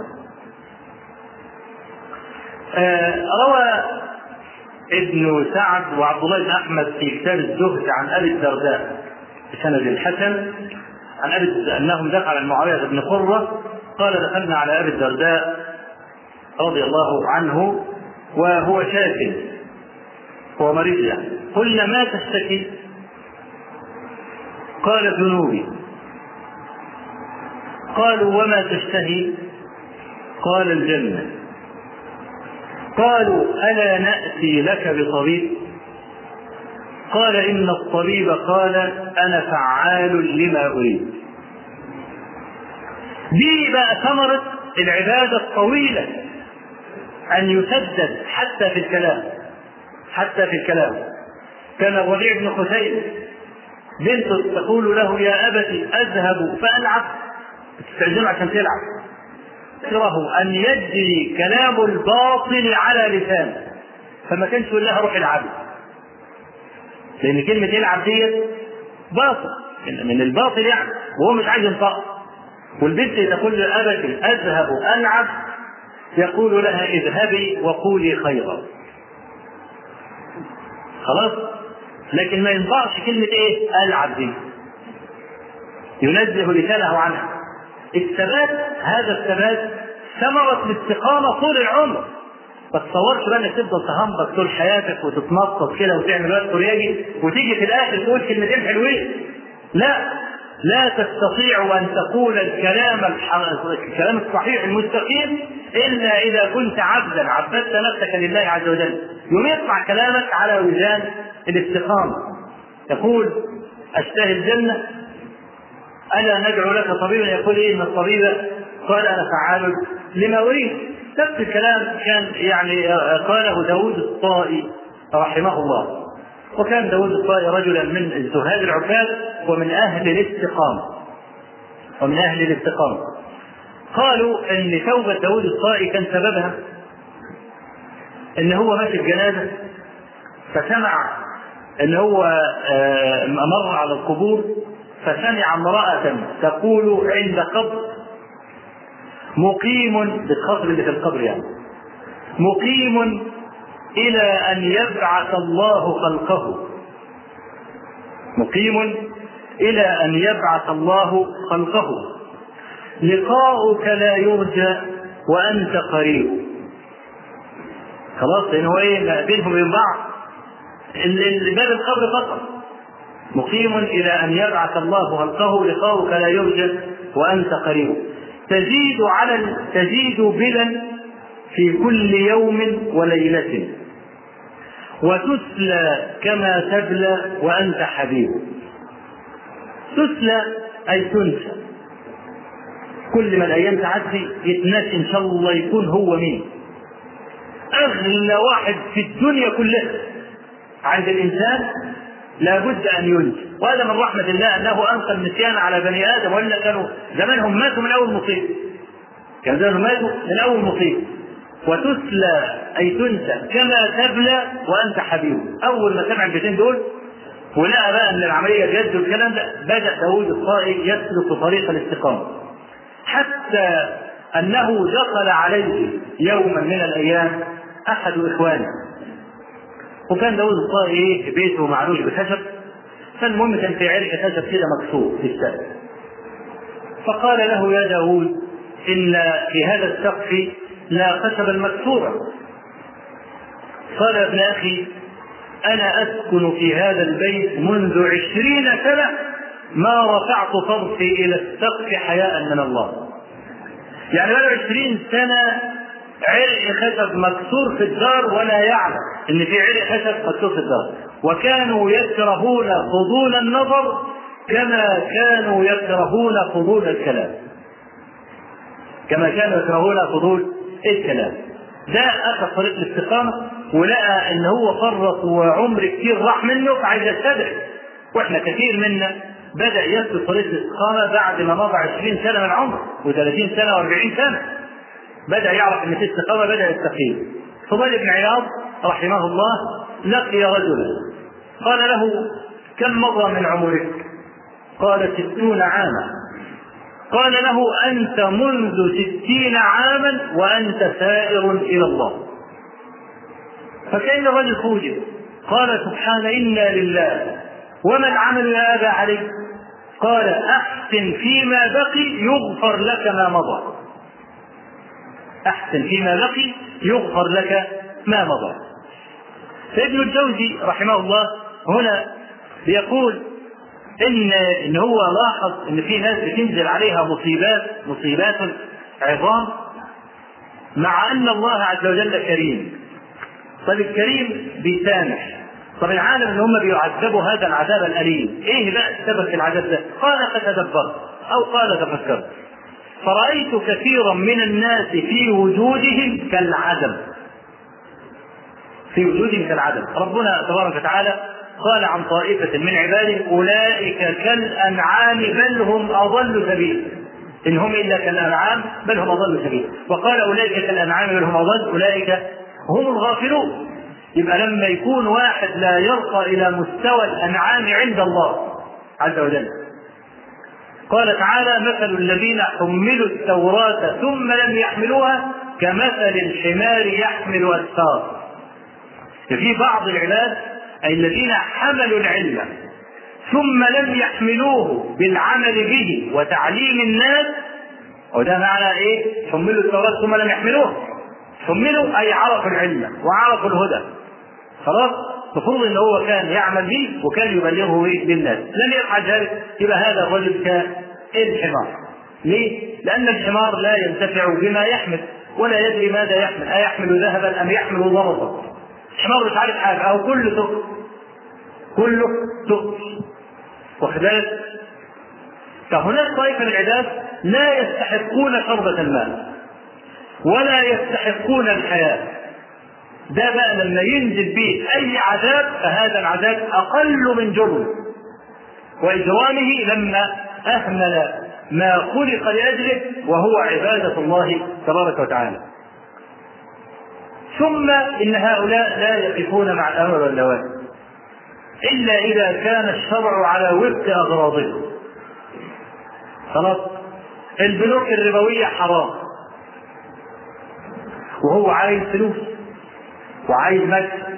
آه روى ابن سعد وعبد الله بن احمد في كتاب الزهد عن ابي الدرداء بسند الحسن عن ابي انهم دخلوا على معاويه بن قره قال دخلنا على ابي الدرداء رضي الله عنه وهو شاك هو مريض يعني قلنا ما تشتكي قال ذنوبي قالوا وما تشتهي قال الجنه قالوا الا ناتي لك بطبيب قال ان الطبيب قال انا فعال لما اريد دي بقى ثمره العباده الطويله ان يسدد حتى في الكلام حتى في الكلام كان الربيع بن خثيم بنت تقول له يا أبت أذهب فألعب تستأذنه عشان تلعب يكره أن يجري كلام الباطل على لسانه فما كانش يقول لها روح العبي لأن كلمة يلعب ديت باطل من الباطل يعني وهو مش عايز ينطق والبنت تقول لأبت أذهب ألعب يقول لها اذهبي وقولي خيرا خلاص لكن ما ينفعش كلمة ايه؟ ألعب دي. ينزه لسانه عنها. الثبات هذا الثبات ثمرة الاستقامة طول العمر. ما تصورش بقى انك تفضل تهمبك طول حياتك وتتنطط كده وتعمل وقت كورياجي وتيجي في الاخر تقول كلمتين حلوين. لا لا تستطيع ان تقول الكلام الكلام الصحيح المستقيم الا اذا كنت عبدا عبدت نفسك لله عز وجل. يوم يطلع كلامك على وزان الاستقامة يقول أشتهي الجنة ألا ندعو لك طبيبا يقول إيه إن الطبيب قال أنا فعال لما أريد نفس الكلام كان يعني قاله داود الطائي رحمه الله وكان داود الطائي رجلا من الزهاد العباد ومن أهل الاستقامة ومن أهل الاستقامة قالوا ان توبه داود الطائي كان سببها ان هو ماشي بجنازه فسمع ان هو آه، مر على القبور فسمع امراه تقول عند قبر مقيم بالخطر اللي في القبر يعني مقيم الى ان يبعث الله خلقه مقيم الى ان يبعث الله خلقه لقاؤك لا يرجى وانت قريب خلاص لان هو ايه بينهم وبين بعض باب القبر فقط مقيم الى ان يبعث الله خلقه لقاؤك لا يرجى وانت قريب تزيد على تزيد بلا في كل يوم وليله وتسلى كما تبلى وانت حبيب تسلى اي تنسى كل ما الايام تعدي يتنسى ان شاء الله يكون هو مين اغلى واحد في الدنيا كلها عند الانسان لابد ان ينسى وهذا من رحمه الله انه القى النسيان على بني ادم والا كانوا زمانهم ماتوا من اول مصيبه كان زمانهم ماتوا من اول مصيبه وتسلى اي تنسى كما تبلى وانت حبيب اول ما سمع البيتين دول ولقى بقى ان العمليه جد والكلام ده بدا داوود الصائي يسلك طريق الاستقامه حتى انه دخل عليه يوما من الايام احد اخوانه وكان داوود الصائي ايه بيته معروش بخشب فالمهم كان في عرق خشب كده مكسور في السقف فقال له يا داوود ان في هذا السقف لا خشبا مكسورا قال يا ابن اخي انا اسكن في هذا البيت منذ عشرين سنه ما رفعت طرفي الى السقف حياء من الله يعني بقى عشرين سنه عرق خشب مكسور في الدار ولا يعلم ان في عرق خشب مكسور في الدار وكانوا يكرهون فضول النظر كما كانوا يكرهون فضول الكلام كما كانوا يكرهون فضول الكلام ده اخذ طريق الاستقامه ولقى ان هو فرط وعمر كتير راح منه فعايز يستدرك واحنا كثير منا بدا يسلك طريق الاستقامه بعد ما مضى 20 سنه من عمره و30 سنه و40 سنه بدا يعرف ان في استقامه بدا يستقيم فضيل بن عياض رحمه الله لقي رجلا قال له كم مضى من عمرك قال ستون عاما قال له أنت منذ ستين عاما وأنت سائر إلى الله فكأن الرجل فوجئ قال سبحان إنا لله وما العمل يا أبا علي قال أحسن فيما بقي يغفر لك ما مضى أحسن فيما بقي يغفر لك ما مضى فابن الجوزي رحمه الله هنا بيقول ان ان هو لاحظ ان في ناس بتنزل عليها مصيبات مصيبات عظام مع ان الله عز وجل كريم طب الكريم بيسامح طب العالم ان هم بيعذبوا هذا العذاب الاليم ايه بقى السبب في العذاب ده قال فتدبرت او قال تفكرت فرأيت كثيرا من الناس في وجودهم كالعدم في وجودهم كالعدم ربنا تبارك وتعالى قال عن طائفة من عباده أولئك كالأنعام بل هم أضل سبيلا إن هم إلا كالأنعام بل هم أضل سبيلا وقال أولئك كالأنعام بل هم أضل أولئك هم الغافلون يبقى لما يكون واحد لا يرقى إلى مستوى الأنعام عند الله عز وجل قال تعالى مثل الذين حملوا التوراة ثم لم يحملوها كمثل الحمار يحمل أسفار في بعض العباد أي الذين حملوا العلم ثم لم يحملوه بالعمل به وتعليم الناس وده معنى ايه؟ حملوا التوراة ثم لم يحملوه حملوا أي عرفوا العلم وعرفوا الهدى خلاص المفروض ان هو كان يعمل به وكان يبلغه إيه للناس لم يفعل ذلك يبقى هذا الرجل كالحمار ليه؟ لأن الحمار لا ينتفع بما يحمل ولا يدري ماذا يحمل أيحمل ذهبا أم يحمل ضرطا الحمار مش عارف حاجة أو كله تقل كله تقل واخد بالك؟ فهناك طائفة من العباد لا يستحقون شربة الماء ولا يستحقون الحياة ده بقى لما ينزل به أي عذاب فهذا العذاب أقل من جرم وإجرامه لما أهمل ما خلق لاجله وهو عباده الله تبارك وتعالى. ثم ان هؤلاء لا يقفون مع الامر والنواهي الا اذا كان الشرع على وفق اغراضهم. خلاص البنوك الربويه حرام وهو عايز فلوس وعايز مكسب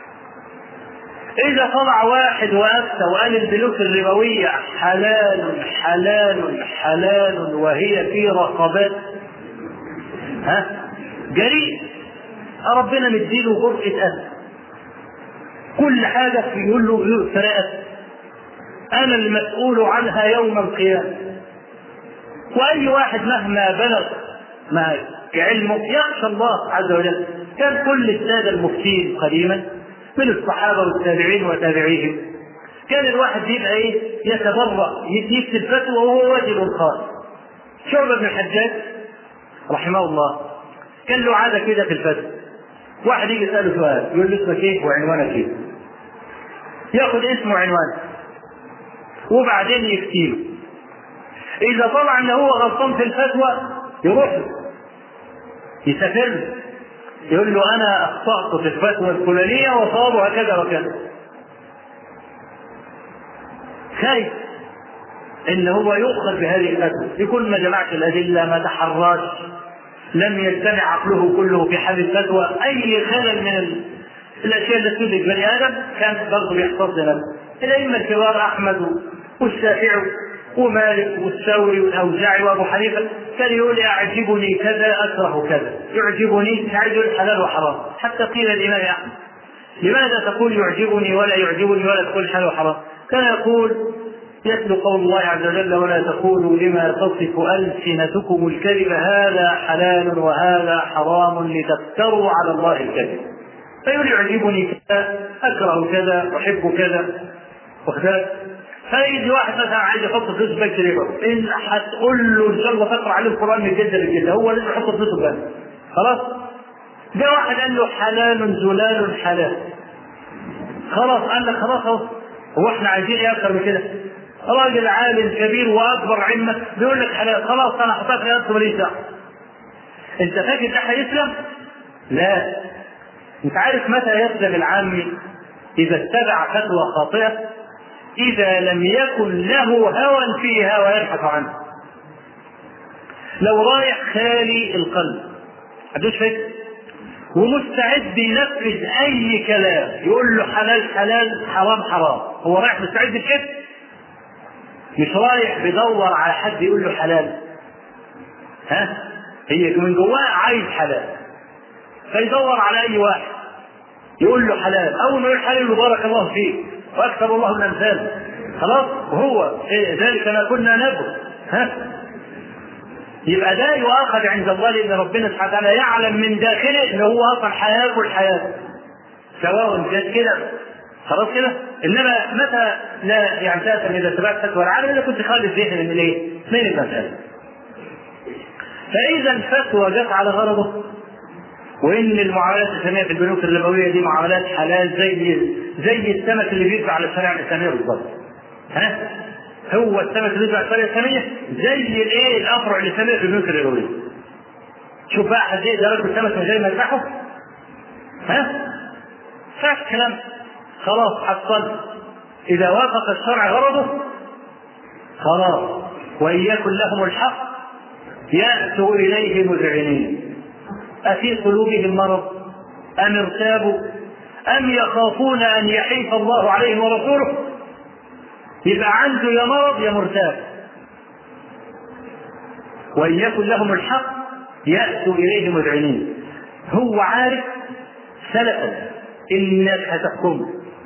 إذا طلع واحد وأفتى وقال البنوك الربوية حلال حلال حلال وهي في رقبات ها جريء ربنا مديله جرأة أهل كل حاجة يقول له فرقت أنا المسؤول عنها يوم القيامة وأي واحد مهما بلغ ما كعلمه يخشى الله عز وجل كان كل السادة المفتين قديما من الصحابة والتابعين وتابعيهم كان الواحد يبقى ايه يتبرأ يكتب فتوى وهو واجب خاص شعبة بن الحجاج رحمه الله كان له عادة كده في الفتوى واحد يجي يسأله سؤال يقول له اسمك ايه وعنوانك ايه ياخذ اسمه وعنوانه وبعدين يكتيله إذا طلع إن هو غلطان في الفتوى يروح له يسافر له يقول له انا اخطات في الفتوى الفلانيه وصابوا هكذا وكذا خايف ان هو يؤخذ بهذه الفتوى يكون ما جمعش الادله ما تحراش لم يجتمع عقله كله في حل الفتوى اي خلل من الاشياء التي تدرك بني ادم كان برضه بيحتفظ لنفسه الائمه الكبار احمد والشافعي ومالك والثوري والاوزاعي وابو حنيفه كان يقول يعجبني كذا اكره كذا يعجبني تعجب حلال وحرام حتى قيل الامام احمد لماذا تقول يعجبني ولا يعجبني ولا تقول حلال وحرام كان يقول يتلو قول الله عز وجل ولا تقولوا لما تصف ألسنتكم الكذب هذا حلال وهذا حرام لتفتروا على الله الكذب فيقول يعجبني كذا أكره كذا أحب كذا وكذا فيجي واحد مثلا عايز يحط فلوس بنك ربا ان هتقول له ان شاء الله تقرا عليه القران من جده لجده هو لازم يحط فلوسه في بنك خلاص جاء واحد قال له حلال زلال حلال خلاص قال لك خلاص اهو هو احنا عايزين ايه اكثر من كده راجل عالم كبير واكبر علما بيقول لك حلال خلاص انا حطيت لي انت ماليش دعوه انت فاكر ده هيسلم؟ لا انت عارف متى يسلم العامي اذا اتبع فتوى خاطئه إذا لم يكن له هوى فيها ويبحث عنه لو رايح خالي القلب عندوش فكر ومستعد ينفذ أي كلام يقول له حلال حلال حرام حرام هو رايح مستعد لكده مش رايح بيدور على حد يقول له حلال ها هي من جواه عايز حلال فيدور على أي واحد يقول له حلال أول ما يقول حلال بارك الله فيك واكثر الله من امثاله خلاص هو إيه ذلك ما كنا نبغي ها يبقى ده يؤاخذ عند الله لان ربنا سبحانه وتعالى يعلم من داخله ان هو اصلا هياكل حياته سواء كانت كده خلاص كده انما متى لا يعني تأثم اذا اتبعت فتوى العالم اذا كنت خالي الذهن من الايه؟ من المساله. فاذا الفتوى جت على غرضه وان المعاملات الاسلاميه في البنوك الربويه دي معاملات حلال زي زي السمك اللي بيدفع على الشريعه الاسلاميه بالظبط. ها؟ هو السمك اللي بيدفع على الشريعه الاسلاميه زي الايه الافرع الاسلاميه في البنوك الربويه. شوف بقى حد يقدر ياكل سمك من غير ما يذبحه؟ ها؟ فاش كلام خلاص حصل اذا وافق الشرع غرضه خلاص وان يكن لهم الحق ياتوا اليه مذعنين أفي قلوبهم مرض أم ارتابوا أم يخافون أن يحيف الله عليهم ورسوله يبقى عنده يا مرض يا مرتاب وإن يكن لهم الحق يأتوا إليه مذعنين هو عارف سلفا إنك هتحكم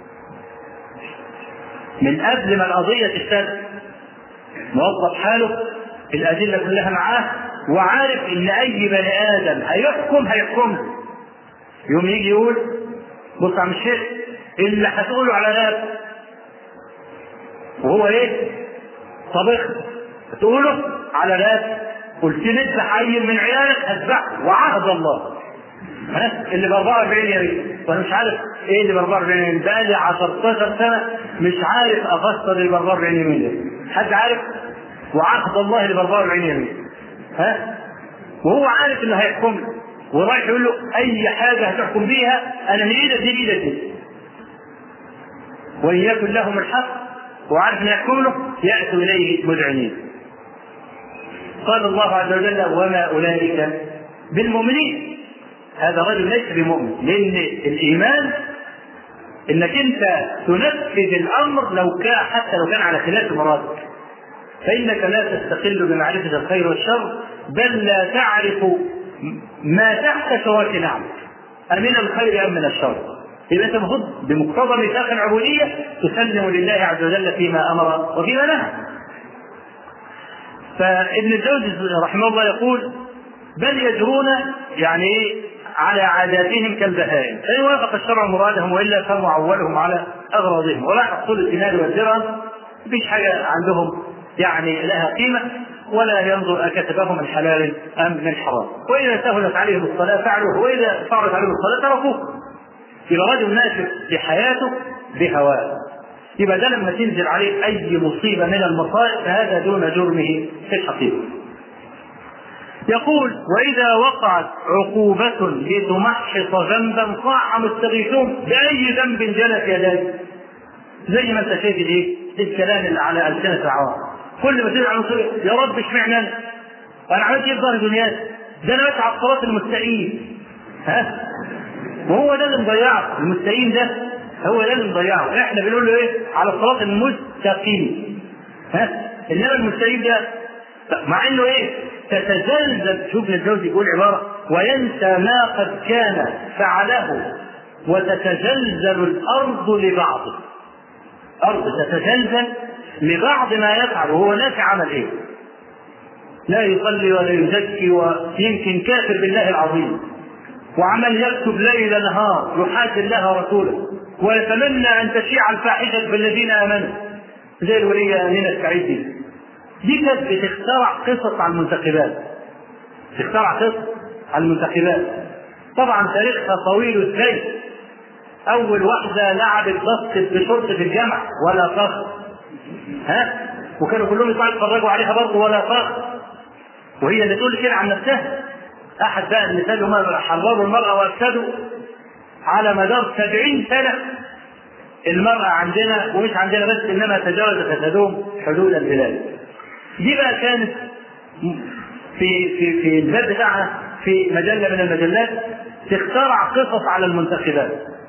من قبل ما القضية تشتغل موظف حاله الأدلة كلها معاه وعارف ان اي بني ادم هيحكم هيحكم له يوم يجي يقول بص يا عم الشيخ اللي هتقوله على ناس وهو ايه طبخ تقوله على ناس قلت لي انت عيل من عيالك هتذبحه وعهد الله ها اللي ب 44 يمين وانا مش عارف ايه اللي ب 44 يمين بقى لي 10 سنه مش عارف افسر اللي ب 44 يمين ده حد عارف وعهد الله اللي ب 44 يمين ها وهو عارف انه هيحكم له ورايح يقول له اي حاجه هتحكم بيها انا من ايدك دي بايدك وان يكن لهم الحق وعارف ان يحكم له ياتوا اليه مذعنين قال الله عز وجل وما اولئك بالمؤمنين هذا رجل ليس بمؤمن لان الايمان انك انت تنفذ الامر لو كان حتى لو كان على خلاف مرادك فانك لا تستقل بمعرفه الخير والشر بل لا تعرف ما تحت شراك نعمك امن الخير ام من الشر يبقى انت المفروض بمقتضى ميثاق العبوديه تسلم لله عز وجل فيما امر وفيما نهى فابن الجوزي رحمه الله يقول بل يجرون يعني ايه على عاداتهم كالبهائم فان وافق الشرع مرادهم والا فمعولهم على اغراضهم ولا تحصل الدينار والدرهم مفيش حاجه عندهم يعني لها قيمه ولا ينظر أكتبه من حلال أم من حرام وإذا سهلت عليهم الصلاة فعلوه وإذا صارت عليهم الصلاة تركوه يبقى رجل ناشف بحياته بهواه يبقى ده لما تنزل عليه أي مصيبة من المصائب فهذا دون جرمه في الحقيقة يقول وإذا وقعت عقوبة لتمحص ذنبا صاح مستغيثون بأي ذنب جلت يديه زي ما أنت شايف إيه الكلام اللي على ألسنة العوام كل ما تدعي على مصيبة يا رب اشمعنى أنا وأنا عملت إيه في ظهر دنياي ده أنا بتعب صلاة المستقيم ها وهو ده اللي مضيعه المستقيم ده هو ده اللي مضيعه احنا بنقول له ايه على الصراط المستقيم ها انما المستقيم ده مع انه ايه تتزلزل شوف الجوزي يقول عباره وينسى ما قد كان فعله وتتزلزل الارض لبعضه ارض تتزلزل لبعض ما يفعل وهو ناسي عمل ايه لا يصلي ولا يزكي ويمكن كافر بالله العظيم وعمل يكتب ليل نهار يحاسب الله ورسوله ويتمنى ان تشيع الفاحشه بالذين امنوا زي الوليه امينه السعيد دي دي كانت بتخترع قصص عن المنتخبات تخترع قصص عن المنتخبات طبعا تاريخها طويل ازاي اول واحده لعبت باسكت بشرطه الجامعه ولا فخر ها وكانوا كلهم يطلعوا يتفرجوا عليها برضه ولا فخر وهي اللي تقول كده عن نفسها احد بقى النساء اللي هم حرروا المراه وافسدوا على مدار سبعين سنه المراه عندنا ومش عندنا بس انما تجاوز فسادهم حدود البلاد دي بقى كانت في في في الباب بتاعها في مجله من المجلات تخترع قصص على المنتخبات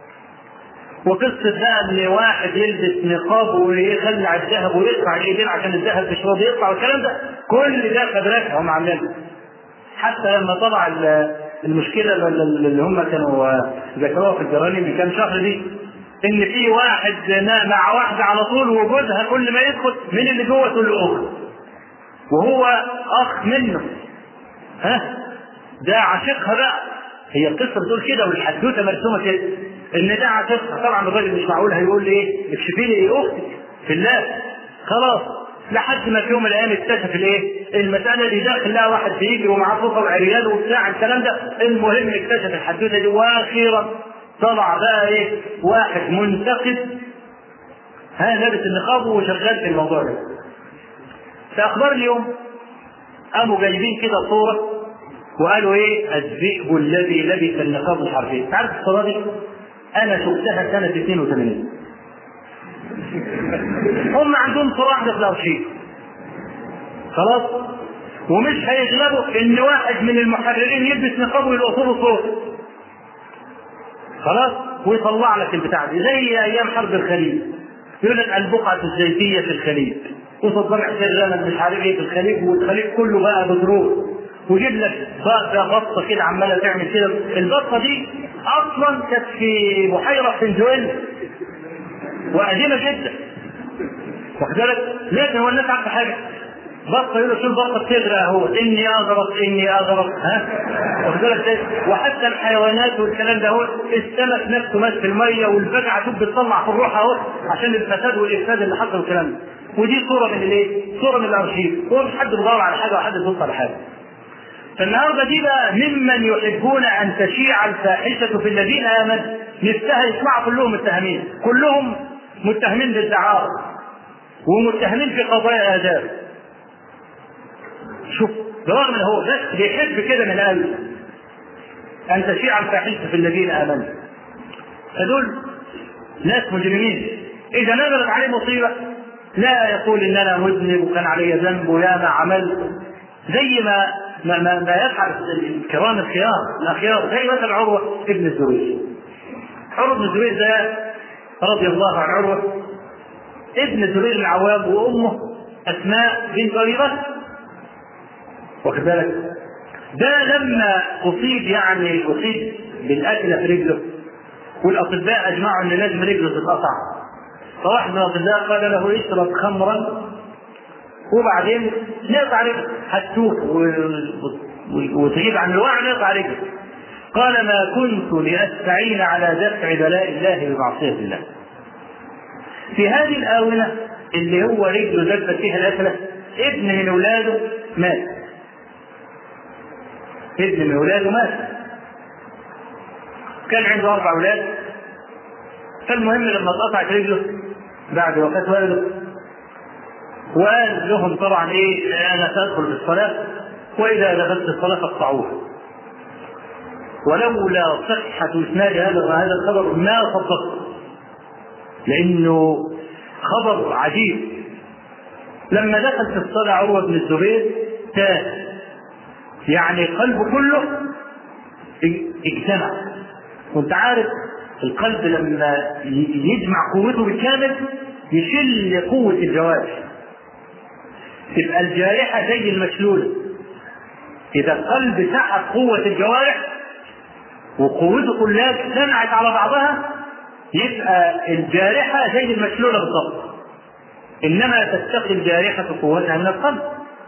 وقصة بقى ان واحد يلبس نقاب ويخلع الذهب ويقطع الايدين عشان الذهب مش راضي يقطع والكلام ده كل ده خبراتها هم عاملينها حتى لما طلع المشكله اللي هم كانوا ذكروها في الجراني من كام شهر دي ان في واحد مع واحده على طول وجوزها كل ما يدخل من اللي جوه تقول له اخت وهو اخ منه ها ده عاشقها بقى هي القصه بتقول كده والحدوته مرسومه كده ان ده عاشقها طبعا الراجل مش معقول هيقول لي ايه اكشفي لي ايه اختك في الله خلاص لحد ما في يوم من الايام اكتشف الايه؟ المساله دي داخل لها واحد بيجري ومعاه فوطه وعريان وبتاع الكلام ده، المهم اكتشف الحدوته دي واخيرا طلع بقى ايه؟ واحد منتقد ها لابس النقاب وشغال في الموضوع ده. في اخبار اليوم قاموا جايبين كده صوره وقالوا ايه؟ الذئب الذي لبس النقاب الحرفي، عارف الصوره دي؟ انا شفتها سنه 82 هم عندهم صورة واحدة في الأرشيف خلاص ومش هيغلبوا ان واحد من المحررين يلبس نقاب ويلقطوا له صوت خلاص ويطلع لك البتاع دي زي ايام حرب الخليج يقول لك البقعة الزيتية في الخليج وصدام حسين مش عارف ايه في الخليج والخليج كله بقى بترول ويجيب لك بقى بطه كده عماله تعمل كده البطه دي اصلا كانت في بحيره فنزويلا وقديمه جدا واخد بالك لكن هو الناس عارفه حاجه بطه يقول شو البطه بتغرق اهو اني اغرق اني اغرق ها واخد بالك وحتى الحيوانات والكلام ده هو السمك نفسه مات في الميه والفجعه شوف بتطلع في الروح اهو عشان الفساد والافساد اللي حصل والكلام ده ودي صوره من الايه؟ صوره من الارشيف هو مش حد بيدور على حاجه وحد بيبص على حاجه فالنهارده دي بقى ممن يحبون ان تشيع الفاحشه في الذين امنوا نفسها يسمعوا كلهم متهمين كلهم متهمين بالدعارة ومتهمين في قضايا آداب شوف برغم ان هو بس بيحب كده من قلبه ان تشيع الفاحشه في الذين امنوا فدول ناس مجرمين اذا نزلت عليه مصيبه لا يقول ان انا مذنب وكان علي ذنب ويا ما عملت زي ما ما, ما, ما يفعل الكرام الخيار الاخيار زي مثلا عروه ابن الزبير عروه بن الزبير ده رضي الله عن عروه ابن الزبير العوام وامه اسماء بنت ابي بكر واخد بالك ده لما اصيب يعني اصيب بالاكله في رجله والاطباء اجمعوا ان لازم رجله تتقطع فواحد من الاطباء قال له اشرب خمرا وبعدين نقطع رجله هتوه وتغيب عن الوعي نقطع رجله قال ما كنت لاستعين على دفع بلاء الله بمعصيه الله في هذه الاونه اللي هو رجله دبت فيها الاكله ابن من اولاده مات ابن من اولاده مات كان عنده اربع اولاد فالمهم لما اتقطعت رجله بعد وفاه والده وقال لهم طبعا ايه انا سادخل في الصلاه واذا دخلت في الصلاه فاقطعوها ولولا صحة إسناد هذا هذا الخبر ما صدقت لأنه خبر عجيب لما دخل في الصلاة عروة بن الزبير تاه يعني قلبه كله اجتمع وانت عارف القلب لما يجمع قوته بالكامل يشل قوة الجوارح تبقى الجارحة زي المشلولة إذا القلب سحب قوة الجوارح وقوته كلها اجتمعت على بعضها يبقى الجارحة زي المشلولة بالضبط إنما تستقي الجارحة قوتها من القلب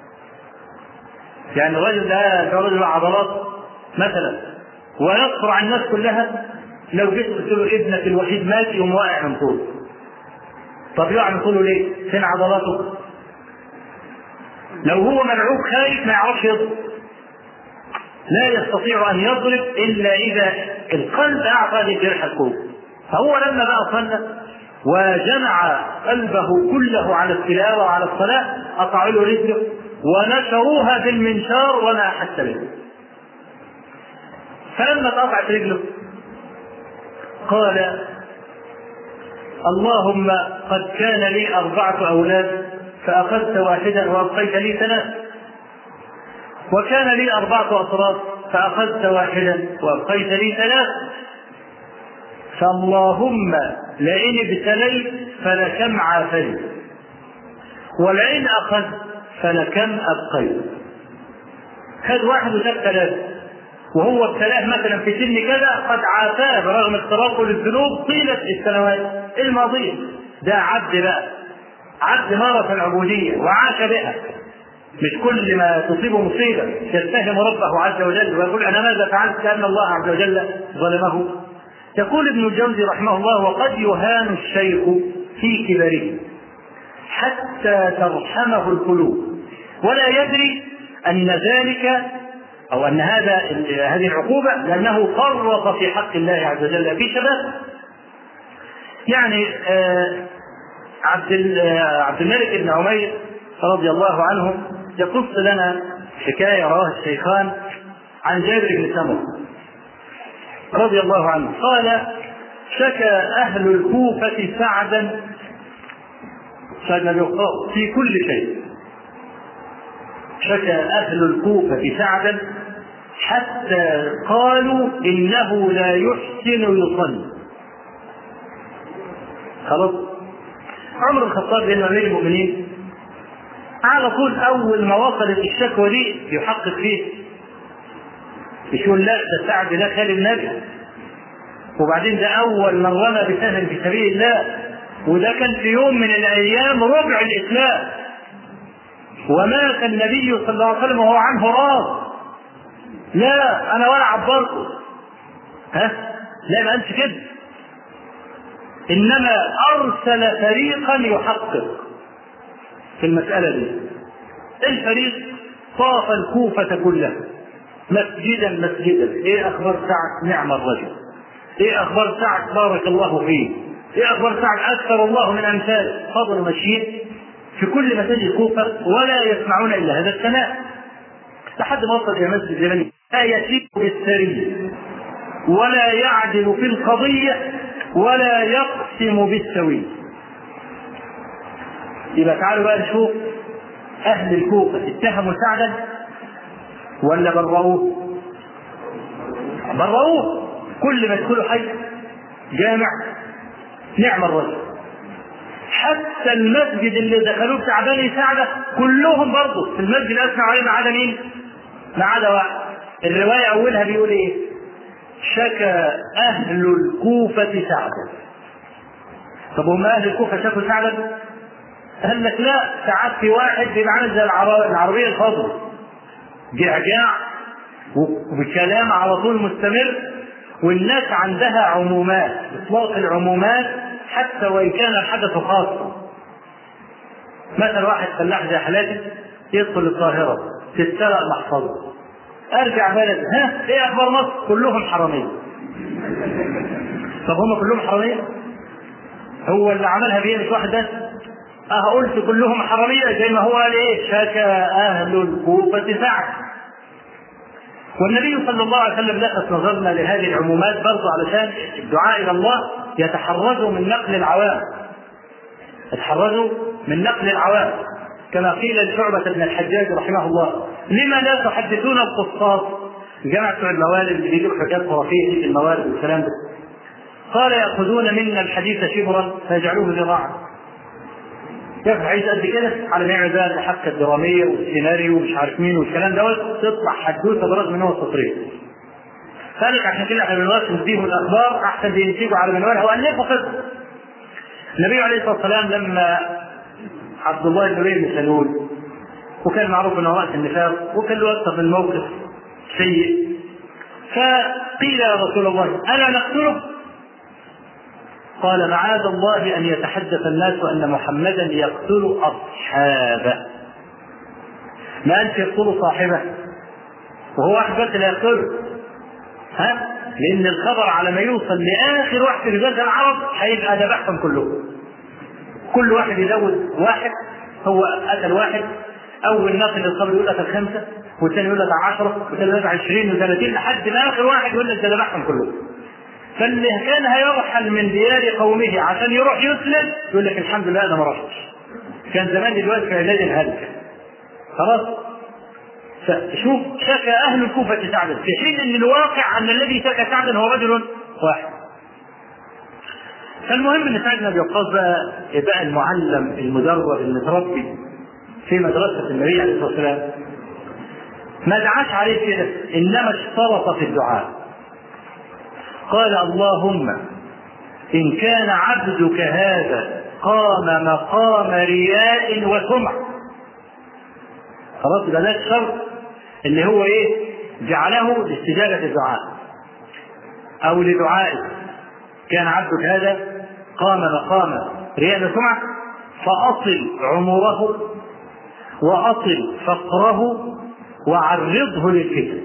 يعني الرجل ده كرجل عضلات مثلا ويقصر على الناس كلها لو جيت قلت له ابنك الوحيد مات يقوم واقع من طوله طب يقع من طوله ليه؟ فين عضلاته؟ لو هو ملعوب خايف ما يعرفش يضرب لا يستطيع ان يضرب الا اذا القلب اعطى للجرح القوه فهو لما بقى صلى وجمع قلبه كله على التلاوه وعلى الصلاه قطعوا له رجله ونشروها بالمنشار وما احس به فلما اتقطعت رجله قال اللهم قد كان لي أربعة أولاد فأخذت واحدا وأبقيت لي ثلاث وكان لي أربعة أطراف فأخذت واحدا وأبقيت لي ثلاث فاللهم لئن ابتليت فلكم عافيت ولئن أخذت فلكم أبقيت خد واحد وخد ثلاثة وهو ابتلاه مثلا في سن كذا قد عافاه برغم اختراقه للذنوب طيلة السنوات الماضية ده عبد بقى عبد مارس العبودية وعاش بها مش كل ما تصيبه مصيبة يتهم ربه عز وجل ويقول أنا ماذا فعلت كأن الله عز وجل ظلمه يقول ابن الجوزي رحمه الله وقد يهان الشيخ في كبره حتى ترحمه القلوب ولا يدري أن ذلك أو أن هذا هذه العقوبة لأنه فرط في حق الله عز وجل في شباب يعني عبد عبد الملك بن عمير رضي الله عنه يقص لنا حكاية رواها الشيخان عن جابر بن سمرة رضي الله عنه قال شكى أهل الكوفة سعدا في كل شيء شكى أهل الكوفة سعدا حتى قالوا إنه لا يحسن يصلي خلاص عمر الخطاب بن أمير المؤمنين على طول أول ما وصلت الشكوى دي يحقق فيه مش يقول لا ده سعد ده خالي النبي وبعدين ده أول من رمى بسهم في سبيل الله وده كان في يوم من الأيام ربع الإسلام ومات النبي صلى الله عليه وسلم وهو عنه راض لا انا ولا عبرته ها لا ما قالش كده انما ارسل فريقا يحقق في المساله دي الفريق طاف الكوفه كلها مسجدا مسجدا ايه اخبار سعد نعم الرجل ايه اخبار سعد بارك الله فيه ايه اخبار سعد اكثر الله من امثاله فضلوا ماشيين في كل مساجد الكوفة ولا يسمعون إلا هذا الثناء لحد ما وصل الى مسجد اليمني لا يسير بالسري ولا يعدل في القضيه ولا يقسم بالسوي يبقى تعالوا بقى نشوف اهل الكوفه اتهموا سعدا ولا برؤوه برؤوه كل ما يدخلوا حي جامع نعم الرجل حتى المسجد اللي دخلوه بتاع بني سعده كلهم برضه في المسجد اسمعوا عليه ما عدا مين؟ ما عدا واحد الروايه اولها بيقول ايه؟ شكى اهل الكوفه سعدا طب هم اهل الكوفه شكوا سعدا؟ قال لك لا ساعات في واحد بيبقى عامل زي العربيه الخضراء جعجاع وكلام على طول مستمر والناس عندها عمومات اطلاق العمومات حتى وان كان الحدث خاصا مثلا واحد فلاح زي حالاتي يدخل القاهره تتسرق محفظه ارجع بلد ها ايه اخبار مصر كلهم حراميه طب هم كلهم حراميه هو اللي عملها بيه مش واحد بس اه قلت كلهم حراميه زي ما هو قال ايه شكى اهل الكوفه سعد والنبي صلى الله عليه وسلم لفت نظرنا لهذه العمومات برضه علشان الدعاء الى الله يتحرزوا من نقل العوام يتحرزوا من نقل العوام كما قيل لشعبة بن الحجاج رحمه الله لما لا تحدثون القصاص جمع بتوع الموالد اللي بيجيبوا حاجات خرافية في الموالد والكلام ده قال يأخذون منا الحديث شبرا فيجعلوه ذراعا كيف عايز قد كده على ما يعمل بقى الحبكه الدراميه والسيناريو ومش عارف مين والكلام دوت تطلع حدوته برغم ان هو سطرين. ذلك عشان كده احنا بنوقف نديهم الاخبار احسن بينتجوا على منوالها والفوا قصه. النبي عليه الصلاه والسلام لما عبد الله بن ابي بن سلول وكان معروف انه راس النفاق وكان له اكثر من موقف سيء فقيل يا رسول الله الا نقتله؟ قال معاذ الله ان يتحدث الناس ان محمدا يقتل اصحابه ما انت يقتل صاحبه وهو واحد بس اللي يقتله ها لان الخبر على ما يوصل لاخر واحد في جزيره العرب هيبقى ذبحهم كلهم كل واحد يزود واحد هو قتل واحد اول ناقل الخبر يقول لك الخمسه والثاني يقول لك 10 والثاني يقول لك 20 و30 لحد ما اخر واحد يقول لك ده ذبحهم كلهم فاللي كان هيرحل من ديار قومه عشان يروح يسلم يقول لك الحمد لله انا ما رحتش كان زمان دلوقتي في علاج الهلك خلاص فشوف شكى اهل الكوفه سعدا في حين ان الواقع ان الذي شكى سعدا هو رجل واحد فالمهم ان سعد بن ابي وقاص بقى بقى المعلم المدرب المتربي في مدرسه النبي عليه الصلاه والسلام ما دعاش عليه كده انما اشترط في الدعاء قال اللهم إن كان عبدك هذا قام مقام رياء وسمع خلاص يبقى ده الشرط اللي هو ايه؟ جعله لاستجابة الدعاء أو لدعائك كان عبدك هذا قام مقام رياء وسمع فأصل عمره وأصل فقره وعرضه للفتن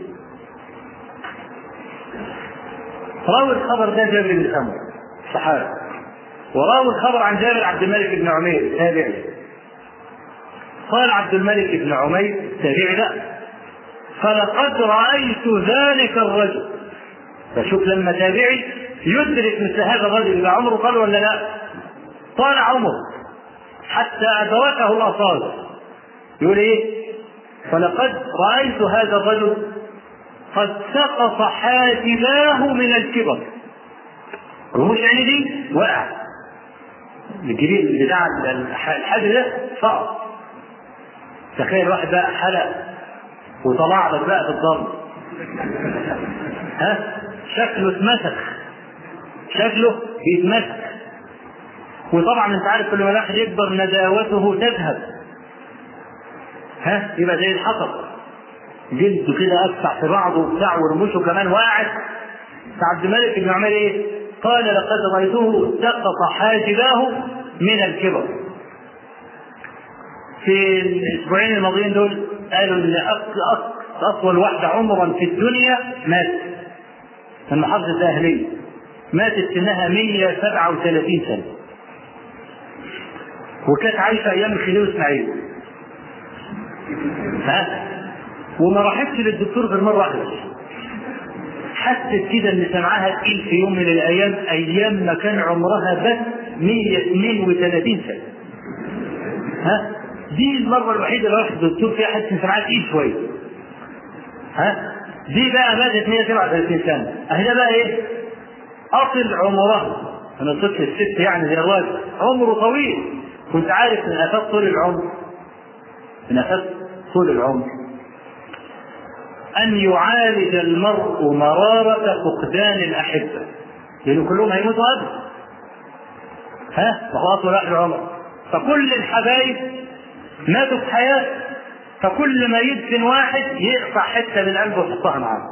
راوي الخبر ده جابر بن سمره صحابي وراوي الخبر عن جابر عبد الملك بن عمير تابعي قال عبد الملك بن عمير تابعي لا فلقد رأيت ذلك الرجل فشوف لما تابعي يدرك مثل هذا الرجل يبقى عمره طال ولا لا؟ طال عمره حتى أدركه الأصابع يقول إيه؟ فلقد رأيت هذا الرجل قد سقط حاجباه من الكبر رموش عيني دي وقع الجريد بتاع الحاجب ده سقط تخيل واحد بقى حلق وطلع لك بقى في الضرب ها شكله اتمسك شكله بيتمسك وطبعا انت عارف كل ما الواحد يكبر نداوته تذهب ها يبقى زي الحطب جلده كده اقطع في بعضه وبتاع ورموشه كمان وقعت فعبد الملك بن عمر ايه؟ قال لقد رايته سقط حاجباه من الكبر. في الاسبوعين الماضيين دول قالوا ان اطول واحده عمرا في الدنيا ماتت من محافظه الاهليه ماتت سنها 137 سنه وكانت عايشه ايام الخليل اسماعيل ها وما راحتش للدكتور غير مره واحده حست كده ان سمعها تقيل في يوم من الايام ايام ما كان عمرها بس 132 سنه ها دي المره الوحيده اللي راحت الدكتور فيها حست ان سمعها تقيل شويه ها دي بقى ماتت 137 سنه اهي ده بقى ايه اصل عمرها انا صدق الست يعني زي الراجل عمره طويل كنت عارف من افات طول العمر من افات طول العمر أن يعالج المرء مرارة فقدان الأحبة لأن كلهم هيموتوا أبدا ها وهو أطول آخر عمر فكل الحبايب ماتوا في حياته فكل ما يدفن واحد يقطع حتة من قلبه ويحطها معاه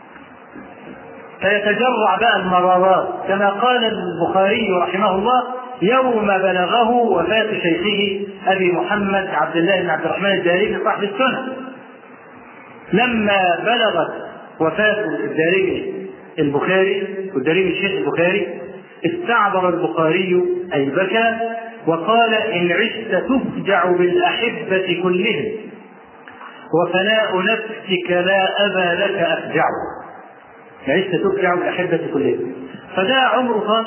فيتجرع بقى المرارات كما قال البخاري رحمه الله يوم بلغه وفاة شيخه أبي محمد عبد الله بن عبد الرحمن الدارمي صاحب السنة لما بلغت وفاة الدارمي البخاري والدارمي الشيخ البخاري استعبر البخاري أي بكى وقال إن عشت تفجع بالأحبة كلهم وفناء نفسك لا أبا لك أفجع عشت تفجع بالأحبة كلهم فده عمره طال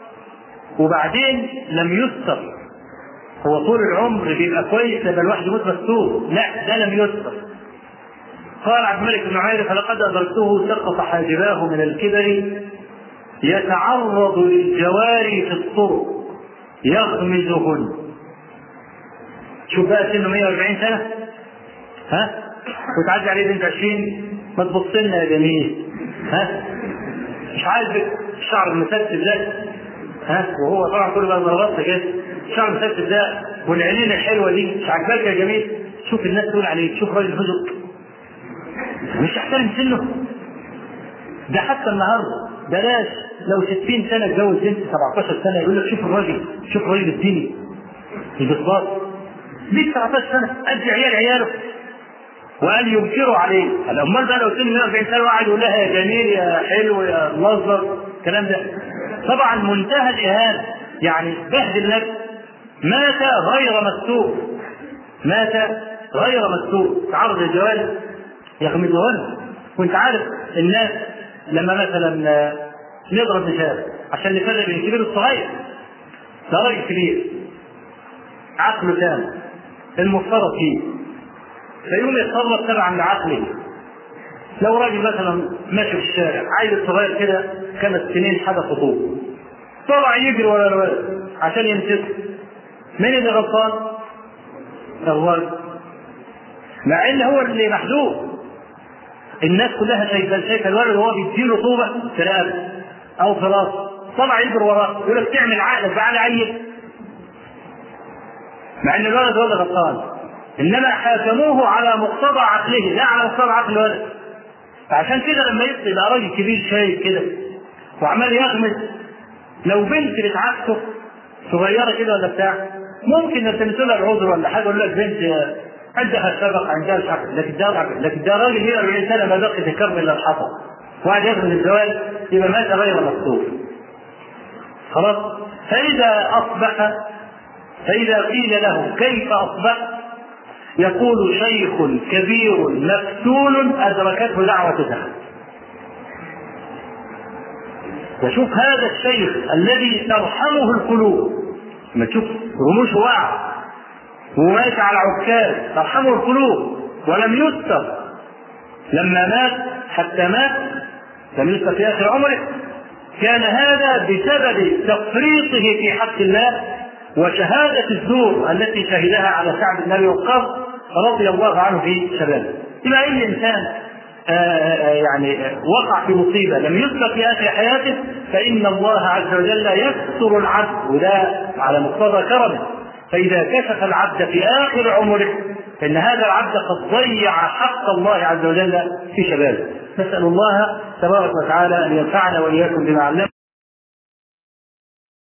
وبعدين لم يستر هو طول العمر بيبقى كويس لما الواحد يموت مستور لا ده لم يستر قال عبد الملك بن عمير فلقد أدركته سقط حاجباه من الكبر يتعرض للجواري في الطرق يغمزهن شوف بقى سنه 140 سنة ها وتعدي عليه بنت 20 ما تبص لنا يا جميل ها مش عاجبك الشعر المسدس ده ها وهو طبعا كل بقى ضربات كده الشعر المسدس ده والعينين الحلوه دي مش عاجباك يا جميل شوف الناس تقول عليه شوف راجل هزق مش احترم سنه ده حتى النهارده بلاش لو 60 سنه اتجوز بنت 17 سنه يقول لك شوف الراجل شوف الراجل الديني البساط ليه 19 سنه ادي عيال عياله وقال ينكروا عليه امال بقى لو سن 140 سنه وقعد يقول لها يا جميل يا حلو يا منظر الكلام ده طبعا منتهى الاهانه يعني بهدل نفسه مات غير مستور مات غير مستور تعرض للجواز يغمزهن وانت عارف الناس لما مثلا نضرب مثال عشان نفرق بين الكبير والصغير ده راجل كبير عقله تام المفترض فيه فيقوم يتصرف تبعا لعقله لو راجل مثلا ماشي في الشارع عيل صغير كده خمس سنين حدث خطوب طلع يجري ورا الولد عشان يمسكه مين اللي غلطان؟ الولد مع ان هو اللي محذوف الناس كلها شايفه شايفه الولد وهو بيديله طوبه في رقبته او في راسه طلع يجري وراه يقول لك تعمل عقلك بعد عيل مع ان الولد هو اللي غلطان انما حاكموه على مقتضى عقله لا على مقتضى عقل الولد فعشان كده لما يبقى يبقى راجل كبير شايف كده وعمال يغمز لو بنت بتعكسه صغيره كده ولا بتاع ممكن نلتمس لها العذر ولا حاجه يقول لك بنت عندها سبق عندها مش عارف لكن ده لكن ده راجل 140 سنه ما بقي الكرم الا الحطب وقعد يغمز الزواج يبقى مات غير مقصود خلاص فاذا اصبح فاذا قيل له كيف اصبحت يقول شيخ كبير مفتول أدركته دعوة سعد وشوف هذا الشيخ الذي ترحمه القلوب ما تشوف رموش وقع وماشي على عكاز ترحمه القلوب ولم يستر لما مات حتى مات لم يستر في آخر عمره كان هذا بسبب تفريطه في حق الله وشهادة الزور التي شهدها على سعد بن أبي وقاص رضي الله عنه في شبابه يبقى اي انسان آآ يعني وقع في مصيبه لم يسبق في اخر حياته فان الله عز وجل يستر العبد وده على مقتضى كرمه فاذا كشف العبد في اخر عمره فان هذا العبد قد ضيع حق الله عز وجل في شبابه نسال الله تبارك وتعالى ان ينفعنا واياكم بما علمنا